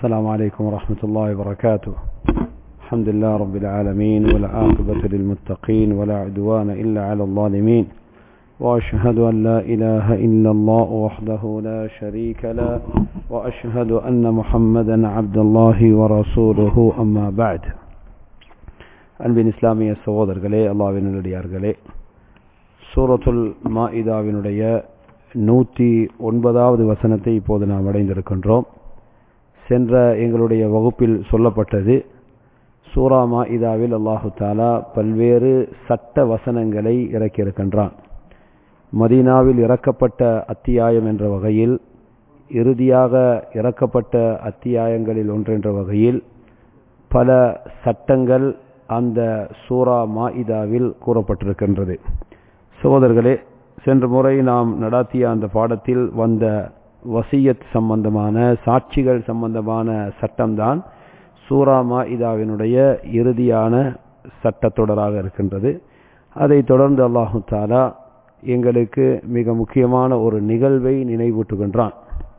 السلام عليكم ورحمة الله وبركاته الحمد لله رب العالمين والعاقبة للمتقين ولا عدوان إلا على الظالمين وأشهد أن لا إله إلا الله وحده لا شريك له وأشهد أن محمدا عبد الله ورسوله أما بعد அன்பின் இஸ்லாமிய சகோதரர்களே அல்லாவின் நல்லடியார்களே சூரத்துல் மாஇதாவினுடைய நூற்றி ஒன்பதாவது வசனத்தை இப்போது நாம் அடைந்திருக்கின்றோம் சென்ற எங்களுடைய வகுப்பில் சொல்லப்பட்டது சூரா மாஇதாவில் அல்லாஹு தாலா பல்வேறு சட்ட வசனங்களை இறக்கியிருக்கின்றான் மதீனாவில் இறக்கப்பட்ட அத்தியாயம் என்ற வகையில் இறுதியாக இறக்கப்பட்ட அத்தியாயங்களில் ஒன்றென்ற வகையில் பல சட்டங்கள் அந்த சூரா மாஇதாவில் கூறப்பட்டிருக்கின்றது சகோதரர்களே சென்ற முறை நாம் நடாத்திய அந்த பாடத்தில் வந்த வசியத் சம்பந்தமான சாட்சிகள் சம்பந்தமான சட்டம்தான் சூரா மாஇதாவினுடைய இறுதியான சட்டத்தொடராக இருக்கின்றது அதை தொடர்ந்து அல்லாஹு தாலா எங்களுக்கு மிக முக்கியமான ஒரு நிகழ்வை நினைவூட்டுகின்றான்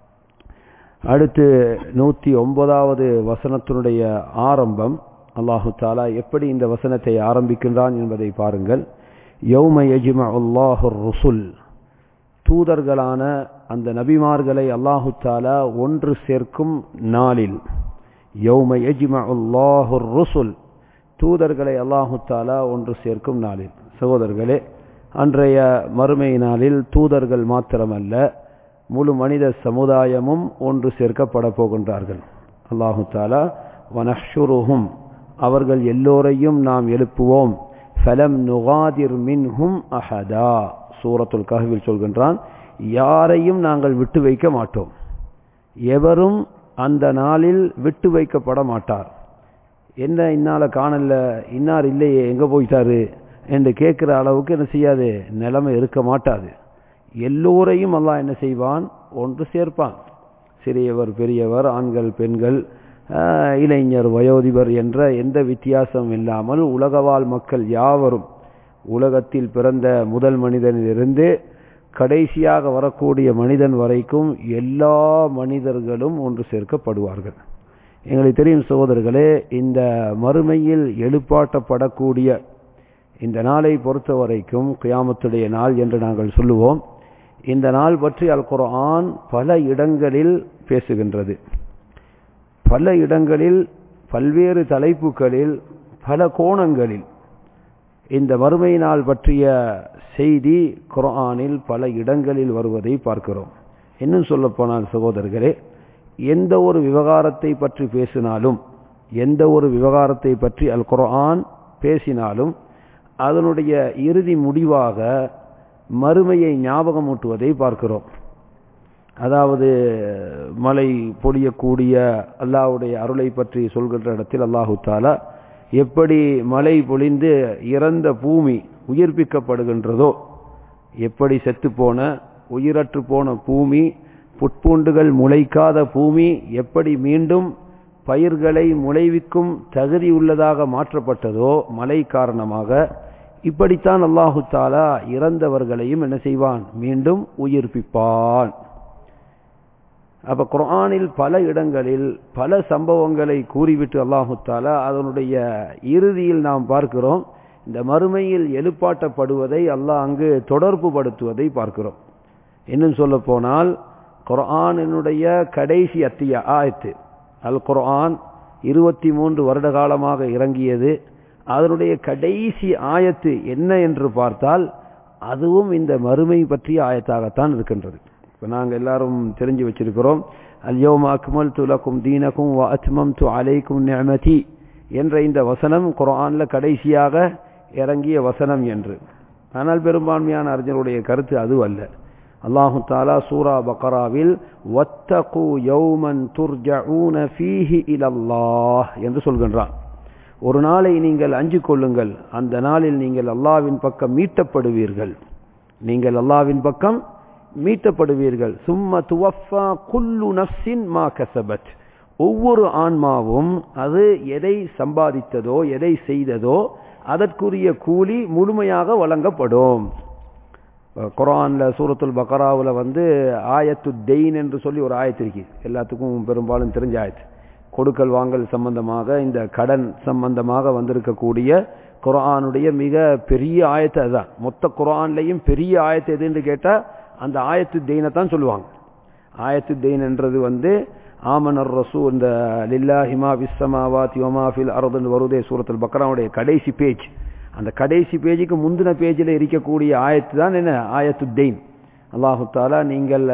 அடுத்து நூற்றி ஒன்பதாவது வசனத்தினுடைய ஆரம்பம் அல்லாஹு தாலா எப்படி இந்த வசனத்தை ஆரம்பிக்கின்றான் என்பதை பாருங்கள் யௌம யஜிம அல்லாஹுர் ருசுல் தூதர்களான அந்த நபிமார்களை அல்லாஹு தாலா ஒன்று சேர்க்கும் நாளில் யௌம யஜிம அல்லாஹுர் ருசுல் தூதர்களை அல்லாஹு தாலா ஒன்று சேர்க்கும் நாளில் சகோதரர்களே அன்றைய மறுமை நாளில் தூதர்கள் மாத்திரமல்ல முழு மனித சமுதாயமும் ஒன்று சேர்க்கப்பட போகின்றார்கள் அல்லாஹு தாலா வனஷுருஹும் அவர்கள் எல்லோரையும் நாம் எழுப்புவோம் ஃபலம் நுகாதிர் மின்ஹும் அஹதா சூரத்துல் கஹவில் சொல்கின்றான் யாரையும் நாங்கள் விட்டு வைக்க மாட்டோம் எவரும் அந்த நாளில் விட்டு வைக்கப்பட மாட்டார் என்ன இன்னால காணல இன்னார் இல்லையே எங்க போயிட்டாரு என்று கேட்கிற அளவுக்கு என்ன செய்யாது நிலைமை இருக்க மாட்டாது எல்லோரையும் அல்லாஹ் என்ன செய்வான் ஒன்று சேர்ப்பான் சிறியவர் பெரியவர் ஆண்கள் பெண்கள் இளைஞர் வயோதிபர் என்ற எந்த வித்தியாசம் இல்லாமல் உலகவாழ் மக்கள் யாவரும் உலகத்தில் பிறந்த முதல் மனிதனிலிருந்து கடைசியாக வரக்கூடிய மனிதன் வரைக்கும் எல்லா மனிதர்களும் ஒன்று சேர்க்கப்படுவார்கள் எங்களுக்கு தெரியும் சகோதரர்களே இந்த மறுமையில் எழுப்பாட்டப்படக்கூடிய இந்த நாளை பொறுத்த வரைக்கும் கியாமத்துடைய நாள் என்று நாங்கள் சொல்லுவோம் இந்த நாள் பற்றி அல் குர்ஆன் பல இடங்களில் பேசுகின்றது பல இடங்களில் பல்வேறு தலைப்புகளில் பல கோணங்களில் இந்த மறுமை நாள் பற்றிய செய்தி குரானில் பல இடங்களில் வருவதை பார்க்கிறோம் இன்னும் சொல்ல போனால் சகோதரர்களே எந்த ஒரு விவகாரத்தை பற்றி பேசினாலும் எந்த ஒரு விவகாரத்தை பற்றி அல் குரான் பேசினாலும் அதனுடைய இறுதி முடிவாக மறுமையை ஞாபகமூட்டுவதை பார்க்கிறோம் அதாவது மழை பொழியக்கூடிய அல்லாஹுடைய அருளை பற்றி சொல்கின்ற இடத்தில் அல்லாஹு தாலா எப்படி மழை பொழிந்து இறந்த பூமி உயிர்ப்பிக்கப்படுகின்றதோ எப்படி செத்து போன உயிரற்று போன பூமி புட்பூண்டுகள் முளைக்காத பூமி எப்படி மீண்டும் பயிர்களை முளைவிக்கும் தகுதி உள்ளதாக மாற்றப்பட்டதோ மழை காரணமாக இப்படித்தான் அல்லாஹு தாலா இறந்தவர்களையும் என்ன செய்வான் மீண்டும் உயிர்ப்பிப்பான் அப்ப குரானில் பல இடங்களில் பல சம்பவங்களை கூறிவிட்டு அல்லாஹு தாலா அதனுடைய இறுதியில் நாம் பார்க்கிறோம் இந்த மறுமையில் எழுப்பாட்டப்படுவதை அல்லாஹ் அங்கு தொடர்பு படுத்துவதை பார்க்கிறோம் இன்னும் சொல்ல போனால் குரானினுடைய கடைசி அத்திய ஆயத்து அல் குர்ஆன் இருபத்தி மூன்று வருட காலமாக இறங்கியது அதனுடைய கடைசி ஆயத்து என்ன என்று பார்த்தால் அதுவும் இந்த மறுமை பற்றிய ஆயத்தாகத்தான் இருக்கின்றது இப்போ நாங்கள் எல்லாரும் தெரிஞ்சு வச்சிருக்கிறோம் அல்யோம் அக்மல் துலக்கும் தீனக்கும் அத்மம் து அலைக்கும் நியமதி என்ற இந்த வசனம் குரான்ல கடைசியாக இறங்கிய வசனம் என்று ஆனால் பெரும்பான்மையான அறிஞருடைய கருத்து அது அல்ல அல்லாஹு தாலா சூரா பக்கராவில் வத்தகு யௌமன் துர்ஜஊன ஃபீஹி இலல்லாஹ் என்று சொல்கின்றான் ஒரு நாளை நீங்கள் அஞ்சு கொள்ளுங்கள் அந்த நாளில் நீங்கள் அல்லாவின் பக்கம் மீட்டப்படுவீர்கள் நீங்கள் அல்லாவின் பக்கம் மீட்டப்படுவீர்கள் சும்ம துவஃபா குல்லு நஃப்ஸின் மா கசபத் ஒவ்வொரு ஆன்மாவும் அது எதை சம்பாதித்ததோ எதை செய்ததோ அதற்குரிய கூலி முழுமையாக வழங்கப்படும் குரான்ல சூரத்துல் பக்கராவில் வந்து ஆயத்து தெயின் என்று சொல்லி ஒரு ஆயத்து இருக்கு எல்லாத்துக்கும் பெரும்பாலும் தெரிஞ்ச ஆயத்து கொடுக்கல் வாங்கல் சம்பந்தமாக இந்த கடன் சம்பந்தமாக வந்திருக்கக்கூடிய குரானுடைய மிக பெரிய ஆயத்து அதுதான் மொத்த குரான்லையும் பெரிய ஆயத்து எதுன்னு கேட்டா அந்த ஆயத்து தெயினை தான் சொல்லுவாங்க ஆயத்து தெயின் என்றது வந்து ஆமனர் ரசூ இந்த லில்லா ஹிமா விஸ்ஸமாவாத் யோமா ஃபில் அரதுன்னு வருதே சூரத்துல் பக்ராவுடைய கடைசி பேஜ் அந்த கடைசி பேஜுக்கு முந்தின பேஜில் இருக்கக்கூடிய ஆயத்து தான் என்ன ஆயத்து தெயின் அல்லாஹு தாலா நீங்கள்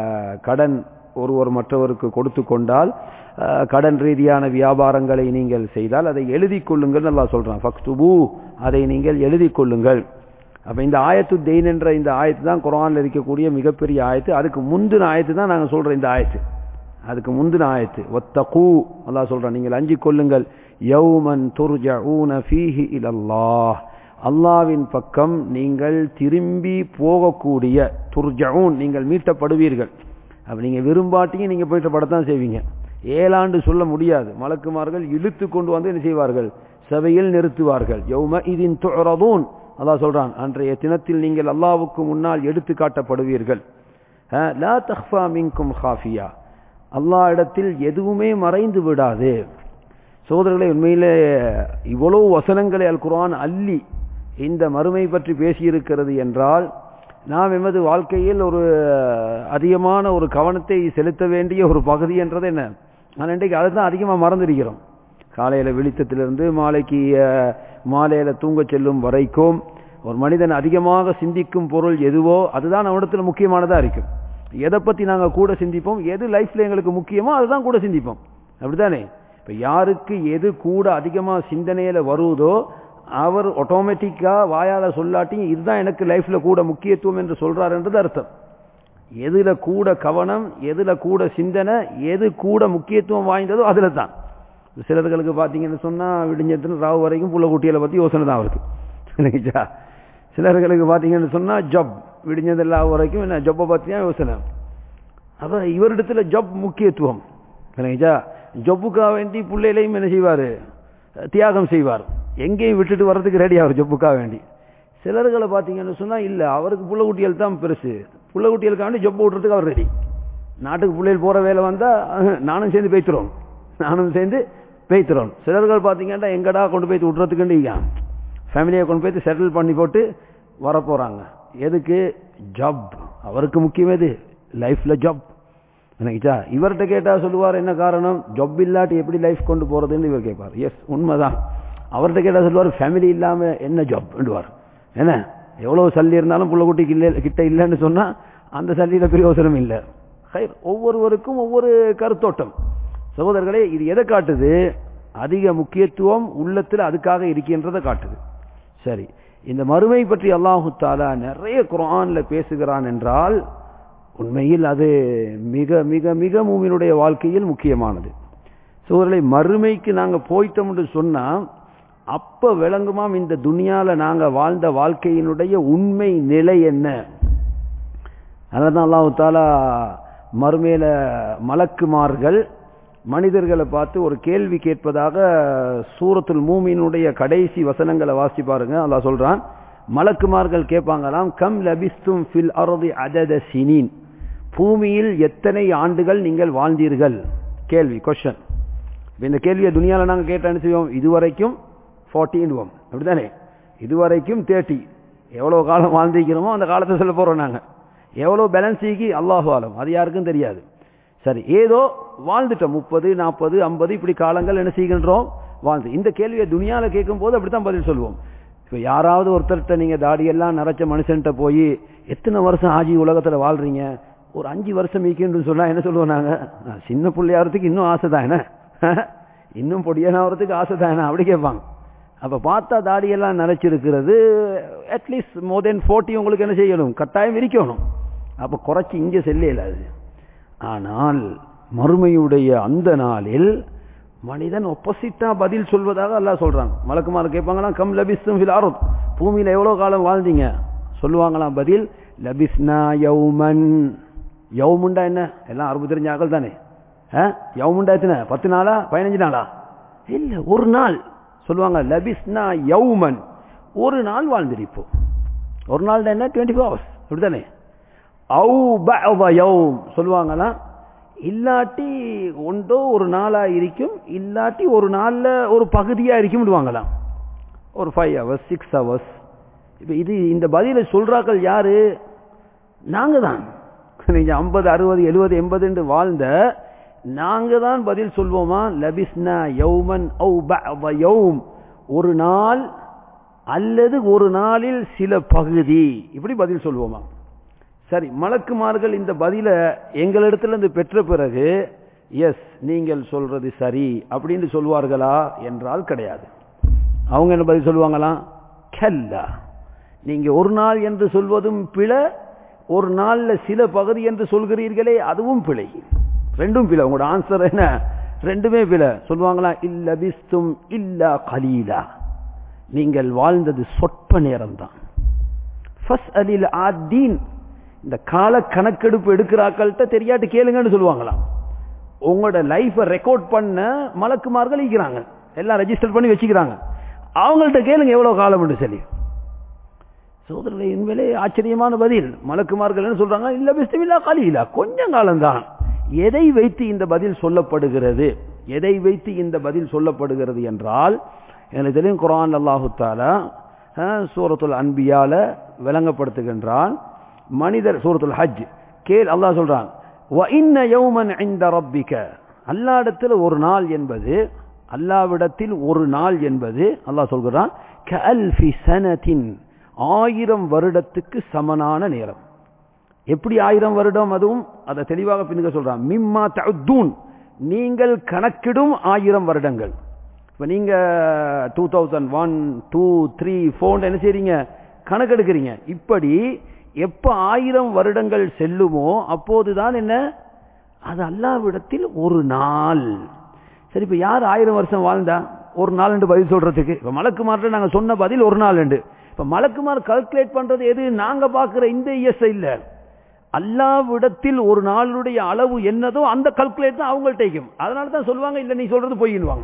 கடன் ஒருவர் மற்றவருக்கு கொடுத்து கொண்டால் கடன் ரீதியான வியாபாரங்களை நீங்கள் செய்தால் அதை எழுதி கொள்ளுங்கள் நல்லா சொல்றான் ஃபக்துபு அதை நீங்கள் எழுதி கொள்ளுங்கள் அப்ப இந்த ஆயத்து தெயின் என்ற இந்த ஆயத்து தான் குரான்ல இருக்கக்கூடிய மிகப்பெரிய ஆயத்து அதுக்கு முந்தின ஆயத்து தான் நாங்க சொல்றோம் இந்த ஆயத்து அதுக்கு முந்தின ஆயத்து ஒத்தகு அல்லா சொல்றான் நீங்கள் அஞ்சு கொள்ளுங்கள் யௌமன் துர்ஜஊன ஃபீஹி இலல்லாஹ் அல்லாவின் பக்கம் நீங்கள் திரும்பி போகக்கூடிய துர்ஜவுன் நீங்கள் மீட்டப்படுவீர்கள் அப்ப நீங்க விரும்பாட்டியும் நீங்க போயிட்டு படத்தான் செய்வீங்க ஏழாண்டு சொல்ல முடியாது மலக்குமார்கள் இழுத்து கொண்டு வந்து என்ன செய்வார்கள் சபையில் நிறுத்துவார்கள் யௌம இதின் துறதூன் அல்லாஹ் சொல்றான் அன்றைய தினத்தில் நீங்கள் அல்லாவுக்கு முன்னால் எடுத்து காட்டப்படுவீர்கள் லா தஹ்ஃபா மின்கும் ஹாஃபியா அல்லாஹ் இடத்தில் எதுவுமே மறைந்து விடாது சோதரர்களை உண்மையிலே இவ்வளவு வசனங்களை அல் குரான் அள்ளி இந்த மறுமை பற்றி பேசியிருக்கிறது என்றால் நாம் எமது வாழ்க்கையில் ஒரு அதிகமான ஒரு கவனத்தை செலுத்த வேண்டிய ஒரு பகுதி என்றது என்ன ஆனால் இன்றைக்கு அதுதான் அதிகமாக மறந்துருக்கிறோம் காலையில் விழித்தத்திலிருந்து மாலைக்கு மாலையில தூங்க செல்லும் வரைக்கும் ஒரு மனிதன் அதிகமாக சிந்திக்கும் பொருள் எதுவோ அதுதான் அவனிடத்துல முக்கியமானதா இருக்கும் எதை பத்தி நாங்க கூட சிந்திப்போம் எது லைஃப்ல எங்களுக்கு முக்கியமோ அதுதான் கூட சிந்திப்போம் அப்படித்தானே இப்ப யாருக்கு எது கூட அதிகமா சிந்தனையில வருவதோ அவர் ஆட்டோமேட்டிக்கா வாயால சொல்லாட்டியும் இதுதான் எனக்கு லைஃப்ல கூட முக்கியத்துவம் என்று சொல்றாருன்றது அர்த்தம் எதுல கூட கவனம் எதுல கூட சிந்தனை எது கூட முக்கியத்துவம் வாய்ந்ததோ அதுல தான் சிலர்களுக்கு பாத்தீங்கன்னு சொன்னா விடிஞ்சத்துல ராவு வரைக்கும் புள்ள குட்டிகளை பத்தி யோசனை தான் அவருக்கு இல்லைங்களா சிலர்களுக்கு பாத்தீங்கன்னு சொன்னா ஜப் விடிஞ்சதெல்லாம் வரைக்கும் என்ன ஜப்பை பத்தியா யோசனை அப்ப இவரிடத்துல ஜப் முக்கியத்துவம் இல்லைங்களா ஜப்புக்காக வேண்டி பிள்ளைகளையும் என்ன செய்வாரு தியாகம் செய்வார் எங்கேயும் விட்டுட்டு வர்றதுக்கு ரெடி ஆகும் ஜப்புக்காக வேண்டி சிலர்களை பார்த்தீங்கன்னு சொன்னா இல்ல அவருக்கு புள்ள குட்டிகள் தான் பெருசு புள்ள குட்டிகளுக்காண்டி ஜப்பு விட்டுறதுக்கு அவர் ரெடி நாட்டுக்கு பிள்ளைகள் போற வேலை வந்தா நானும் சேர்ந்து பேய்த்துறோம் நானும் சேர்ந்து பேய்த்துறோம் சிலர்கள் பார்த்தீங்கன்னா எங்கடா கொண்டு போய் விட்றதுக்குண்டு ஃபேமிலியை கொண்டு போய் செட்டில் பண்ணி போட்டு வர போறாங்க எதுக்கு ஜப் அவருக்கு முக்கியம் எது லைஃப்ல ஜப் நினைச்சா இவர்கிட்ட கேட்டா சொல்லுவார் என்ன காரணம் ஜப் இல்லாட்டி எப்படி லைஃப் கொண்டு போறதுன்னு இவர் கேட்பார் எஸ் உண்மைதான் அவர்கிட்ட கேட்டா சொல்லுவார் ஃபேமிலி இல்லாம என்ன ஜப் என்றுவார் என்ன எவ்வளவு சல்லி இருந்தாலும் புள்ள குட்டிக்கு இல்லை கிட்ட இல்லைன்னு சொன்னா அந்த சல்லியில பிரயோசனம் இல்லை ஒவ்வொருவருக்கும் ஒவ்வொரு கருத்தோட்டம் சகோதரர்களே இது எதை காட்டுது அதிக முக்கியத்துவம் உள்ளத்தில் அதுக்காக இருக்கின்றதை காட்டுது சரி இந்த மறுமை பற்றி அல்லாஹு தாலா நிறைய குரான்ல பேசுகிறான் என்றால் உண்மையில் அது மிக மிக மிக மூமினுடைய வாழ்க்கையில் முக்கியமானது சோதரலை மறுமைக்கு நாங்க போயிட்டோம் என்று சொன்னா அப்ப விளங்குமாம் இந்த துனியால நாங்க வாழ்ந்த வாழ்க்கையினுடைய உண்மை நிலை என்ன அதனால்தான் அல்லாஹு தாலா மறுமையில மலக்குமார்கள் மனிதர்களை பார்த்து ஒரு கேள்வி கேட்பதாக சூரத்துல் மூமியினுடைய கடைசி வசனங்களை வாசி பாருங்க அல்லாஹ் சொல்றான் மலக்குமார்கள் கேட்பாங்களாம் கம் லபிஸ்தும் ஃபில் அருதி அதத சினீன் பூமியில் எத்தனை ஆண்டுகள் நீங்கள் வாழ்ந்தீர்கள் கேள்வி கொஸ்டின் இந்த கேள்வியை துணியால நாங்க கேட்ட செய்வோம் இதுவரைக்கும் ஃபார்ட்டின்வோம் அப்படித்தானே இதுவரைக்கும் தேர்ட்டி எவ்வளவு காலம் வாழ்ந்திருக்கிறோமோ அந்த காலத்தை சொல்ல போறோம் நாங்க எவ்வளவு பேலன்ஸ் ஈகி அல்லாஹு ஆலம் அது யாருக்கும் தெரியாது சரி ஏதோ வாழ்ந்துட்டோம் முப்பது நாற்பது ஐம்பது இப்படி காலங்கள் என்ன செய்கின்றோம் வாழ்ந்து இந்த கேள்வியை துணியால கேட்கும் போது அப்படித்தான் பதில் சொல்லுவோம் இப்ப யாராவது ஒருத்தர்கிட்ட நீங்க தாடியெல்லாம் நிறைச்ச மனுஷன்ட்ட போய் எத்தனை வருஷம் ஆஜி உலகத்துல வாழ்றீங்க ஒரு அஞ்சு வருஷம் மீக்கின்னு சொன்னா என்ன சொல்லுவோம் நாங்க சின்ன பிள்ளையாகிறதுக்கு இன்னும் ஆசை தான் என்ன இன்னும் பொடியனாகிறதுக்கு ஆசை தான் என்ன அப்படி கேட்பாங்க அப்ப பார்த்தா தாடியெல்லாம் நிறைச்சிருக்கிறது அட்லீஸ்ட் மோர் தென் ஃபோர்ட்டி உங்களுக்கு என்ன செய்யணும் கட்டாயம் இருக்கணும் அப்ப குறைச்சி இங்க செல்ல அது ஆனால் மறுமையுடைய அந்த நாளில் மனிதன் ஒப்போசிட்டா பதில் சொல்வதாக அல்லாஹ் சொல்றான் மலக்குமார் கேட்பாங்களாம் கம் லபிஸ்தும் ஃபில் அருத் பூமியில எவ்வளவு காலம் வாழ்ந்தீங்க சொல்லுவாங்களாம் பதில் லபிஸ்னா யௌமன் யௌமுண்டா என்ன எல்லாம் அறுபது தெரிஞ்ச ஆக்கள் தானே யௌமுண்டா எத்தனை பத்து நாளா பதினஞ்சு நாளா இல்ல ஒரு நாள் சொல்லுவாங்க லபிஸ்னா யௌமன் ஒரு நாள் வாழ்ந்திருப்போம் ஒரு நாள் என்ன டுவெண்ட்டி ஃபோர் ஹவர்ஸ் அப்படித்தானே சொல்லுவாங்களா இல்லாட்டி ஒன்றோ ஒரு நாளா இருக்கும் இல்லாட்டி ஒரு நாள்ல ஒரு பகுதியா இருக்கும் வாங்கலாம் ஒரு ஃபைவ் ஹவர்ஸ் சிக்ஸ் ஹவர்ஸ் இப்ப இது இந்த பதிலை சொல்றாக்கள் யாரு நாங்க தான் நீங்க ஐம்பது அறுபது எழுபது எண்பது வாழ்ந்த நாங்க தான் பதில் சொல்வோமா லபிஸ்னா யௌமன் ஔ பஅத யௌம் ஒரு நாள் அல்லது ஒரு நாளில் சில பகுதி இப்படி பதில் சொல்வோமா சரி மலக்குமார்கள் இந்த பதில எங்களிடத்துல இருந்து பெற்ற பிறகு எஸ் நீங்கள் சொல்றது சரி அப்படின்னு சொல்வார்களா என்றால் கிடையாது அவங்க என்ன பதில் சொல்லுவாங்களா கல்லா நீங்க ஒரு நாள் என்று சொல்வதும் பிழை ஒரு நாள்ல சில பகுதி என்று சொல்கிறீர்களே அதுவும் பிழை ரெண்டும் பிழை உங்களோட ஆன்சர் என்ன ரெண்டுமே பிழை சொல்லுவாங்களா இல்ல பிஸ்தும் இல்லா கலீலா நீங்கள் வாழ்ந்தது சொற்ப நேரம் தான் இந்த கால கணக்கெடுப்பு எடுக்கிறாக்கள்கிட்ட தெரியாட்டு கேளுங்கன்னு சொல்லுவாங்களாம் உங்களோட லைஃபை ரெக்கார்ட் பண்ண மலக்குமார்கள் இருக்கிறாங்க எல்லாம் ரெஜிஸ்டர் பண்ணி வச்சுக்கிறாங்க அவங்கள்ட்ட கேளுங்க எவ்வளவு காலம் என்று சொல்லி சோதரர்களை உண்மையிலே ஆச்சரியமான பதில் மலக்குமார்கள் என்ன சொல்றாங்க இல்ல பிஸ்தமில்லா கலியிலா கொஞ்சம் காலம்தான் எதை வைத்து இந்த பதில் சொல்லப்படுகிறது எதை வைத்து இந்த பதில் சொல்லப்படுகிறது என்றால் எனக்கு தெரியும் குரான் அல்லாஹு தாலா சூரத்துல் அன்பியால விளங்கப்படுத்துகின்றான் மனிதர் சூரத்துல் ஹஜ் கேள் அல்லாஹ் சொல்றான் அல்லாடத்தில் ஒரு நாள் என்பது அல்லாவிடத்தில் ஒரு நாள் என்பது அல்லாஹ் சொல்கிறான் ஆயிரம் வருடத்துக்கு சமனான நேரம் எப்படி ஆயிரம் வருடம் அதுவும் அதை தெளிவாக பின்னுங்க சொல்றான் மிம்மா தூன் நீங்கள் கணக்கிடும் ஆயிரம் வருடங்கள் இப்ப நீங்க two thousand one two three four என்ன செய்றீங்க கணக்கெடுக்கிறீங்க இப்படி எப்ப ஆயிரம் வருடங்கள் செல்லுமோ அப்போதுதான் என்ன அது அல்லாவிடத்தில் ஒரு நாள் சரி இப்ப யார் ஆயிரம் வருஷம் வாழ்ந்தா ஒரு நாள் என்று பதில் சொல்றதுக்கு இப்ப மலக்குமார்ல நாங்க சொன்ன பதில் ஒரு நாள் என்று இப்ப மலக்குமார் கால்குலேட் பண்றது எது நாங்க பாக்குற இந்த இயஸ் இல்ல அல்லாவிடத்தில் ஒரு நாளுடைய அளவு என்னதோ அந்த கால்குலேட் தான் அவங்கள்ட்ட இருக்கும் அதனால தான் சொல்லுவாங்க இல்ல நீ சொல்றது பொய்யின்வாங்க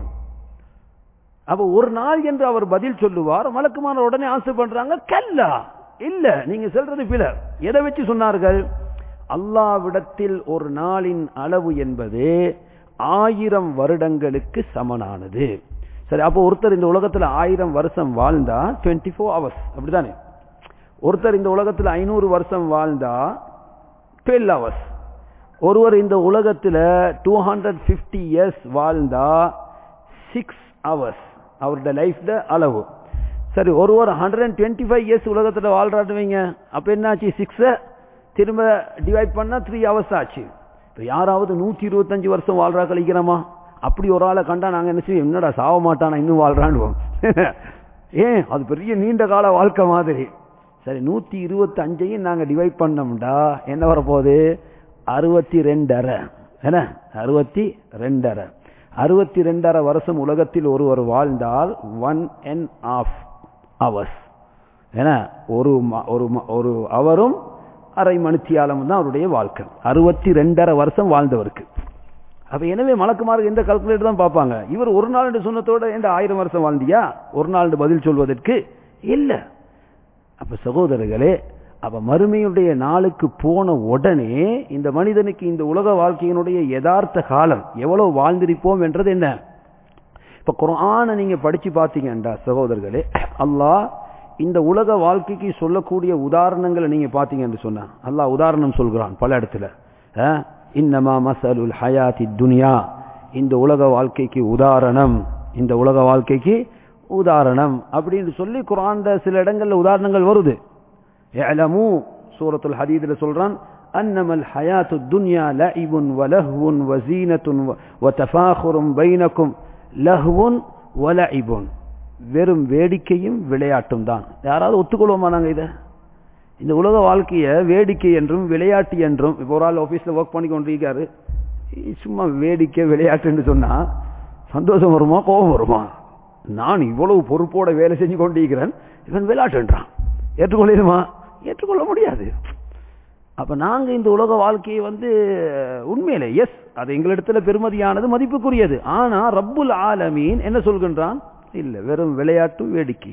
அப்ப ஒரு நாள் என்று அவர் பதில் சொல்லுவார் மலக்குமார் உடனே ஆன்சர் பண்றாங்க கல்லா இல்ல நீங்க சொல்றது பில எதை வச்சு சொன்னார்கள் அல்லாவிடத்தில் ஒரு நாளின் அளவு என்பது ஆயிரம் வருடங்களுக்கு சமனானது சரி அப்போ ஒருத்தர் இந்த உலகத்துல ஆயிரம் வருஷம் வாழ்ந்தா டுவெண்ட்டி ஃபோர் ஹவர்ஸ் அப்படிதானே ஒருத்தர் இந்த உலகத்துல ஐநூறு வருஷம் வாழ்ந்தா டுவெல் ஹவர்ஸ் ஒருவர் இந்த உலகத்துல டூ ஹண்ட்ரட் பிப்டி இயர்ஸ் வாழ்ந்தா சிக்ஸ் ஹவர்ஸ் அவருடைய லைஃப்ல அளவு சரி ஒருவர் hundred and twenty five years உலகத்துல வாழ்றாட்டு வைங்க அப்ப என்னாச்சு சிக்ஸ திரும்ப டிவைட் பண்ணா த்ரீ ஹவர்ஸ் ஆச்சு இப்ப யாராவது நூத்தி இருபத்தஞ்சு வருஷம் வாழ்றா கழிக்கிறோமா அப்படி ஒரு ஆளை கண்டா நாங்க என்ன செய்வோம் என்னடா சாவ மாட்டானா இன்னும் வாழ்றான்வோம் ஏன் அது பெரிய நீண்ட கால வாழ்க்கை மாதிரி சரி நூத்தி இருபத்தி அஞ்சையும் நாங்க டிவைட் பண்ணோம்டா என்ன வரப்போகுது அறுபத்தி ரெண்டரை என்ன அறுபத்தி ரெண்டரை அறுபத்தி ரெண்டரை வருஷம் உலகத்தில் ஒருவர் வாழ்ந்தால் ஒன் அண்ட் ஆஃப் அவர்ஸ் ஏன்னா ஒரு ஒரு ஒரு அவரும் அரை மணித்தியாலம் தான் அவருடைய வாழ்க்கை அறுபத்தி ரெண்டரை வருஷம் வாழ்ந்தவருக்கு அப்ப எனவே மலக்குமாறு எந்த கால்குலேட்டர் தான் பார்ப்பாங்க இவர் ஒரு நாள் என்று சொன்னதோட எந்த ஆயிரம் வருஷம் வாழ்ந்தியா ஒரு நாள் என்று பதில் சொல்வதற்கு இல்ல அப்ப சகோதரர்களே அப்ப மறுமையுடைய நாளுக்கு போன உடனே இந்த மனிதனுக்கு இந்த உலக வாழ்க்கையினுடைய யதார்த்த காலம் எவ்வளவு வாழ்ந்திருப்போம் என்றது என்ன இப்ப குரான நீங்க படிச்சு பாத்தீங்கன்றா சகோதரர்களே அல்லாஹ் இந்த உலக வாழ்க்கைக்கு சொல்லக்கூடிய உதாரணங்களை நீங்க பாத்தீங்க என்று சொன்னா அல்லாஹ் உதாரணம் சொல்கிறான் பல இடத்துல இன்னமா மசலுல் ஹயாத்தி துனியா இந்த உலக வாழ்க்கைக்கு உதாரணம் இந்த உலக வாழ்க்கைக்கு உதாரணம் அப்படின்னு சொல்லி குரான்ல சில இடங்கள்ல உதாரணங்கள் வருது எலமு சூரத்துல் ஹதீதுல சொல்றான் أنما الحياة الدنيا لعب ولهو وزينة وتفاخر بينكم لهو ولعب வெறும் வேடிக்கையும் விளையாட்டும் தான் யாராவது ஒத்துக்கொள்வோமா நாங்க இதை இந்த உலக வாழ்க்கைய வேடிக்கை என்றும் விளையாட்டு என்றும் இப்போ ஒரு ஆள் ஆபீஸ்ல ஒர்க் பண்ணி கொண்டிருக்காரு சும்மா வேடிக்கை விளையாட்டுன்னு சொன்னா சந்தோஷம் வருமா கோபம் வருமா நான் இவ்வளவு பொறுப்போட வேலை செஞ்சு கொண்டிருக்கிறேன் இவன் விளையாட்டுன்றான் ஏற்றுக்கொள்ளிடுமா ஏற்றுக்கொள்ள முடியாது அப்ப நாங்க இந்த உலக வாழ்க்கையை வந்து உண்மையிலே எஸ் அது எங்களிடத்துல பெருமதியானது மதிப்புக்குரியது ஆனா ரப்புல் ஆலமீன் என்ன சொல்கின்றான் இல்ல வெறும் விளையாட்டு வேடிக்கை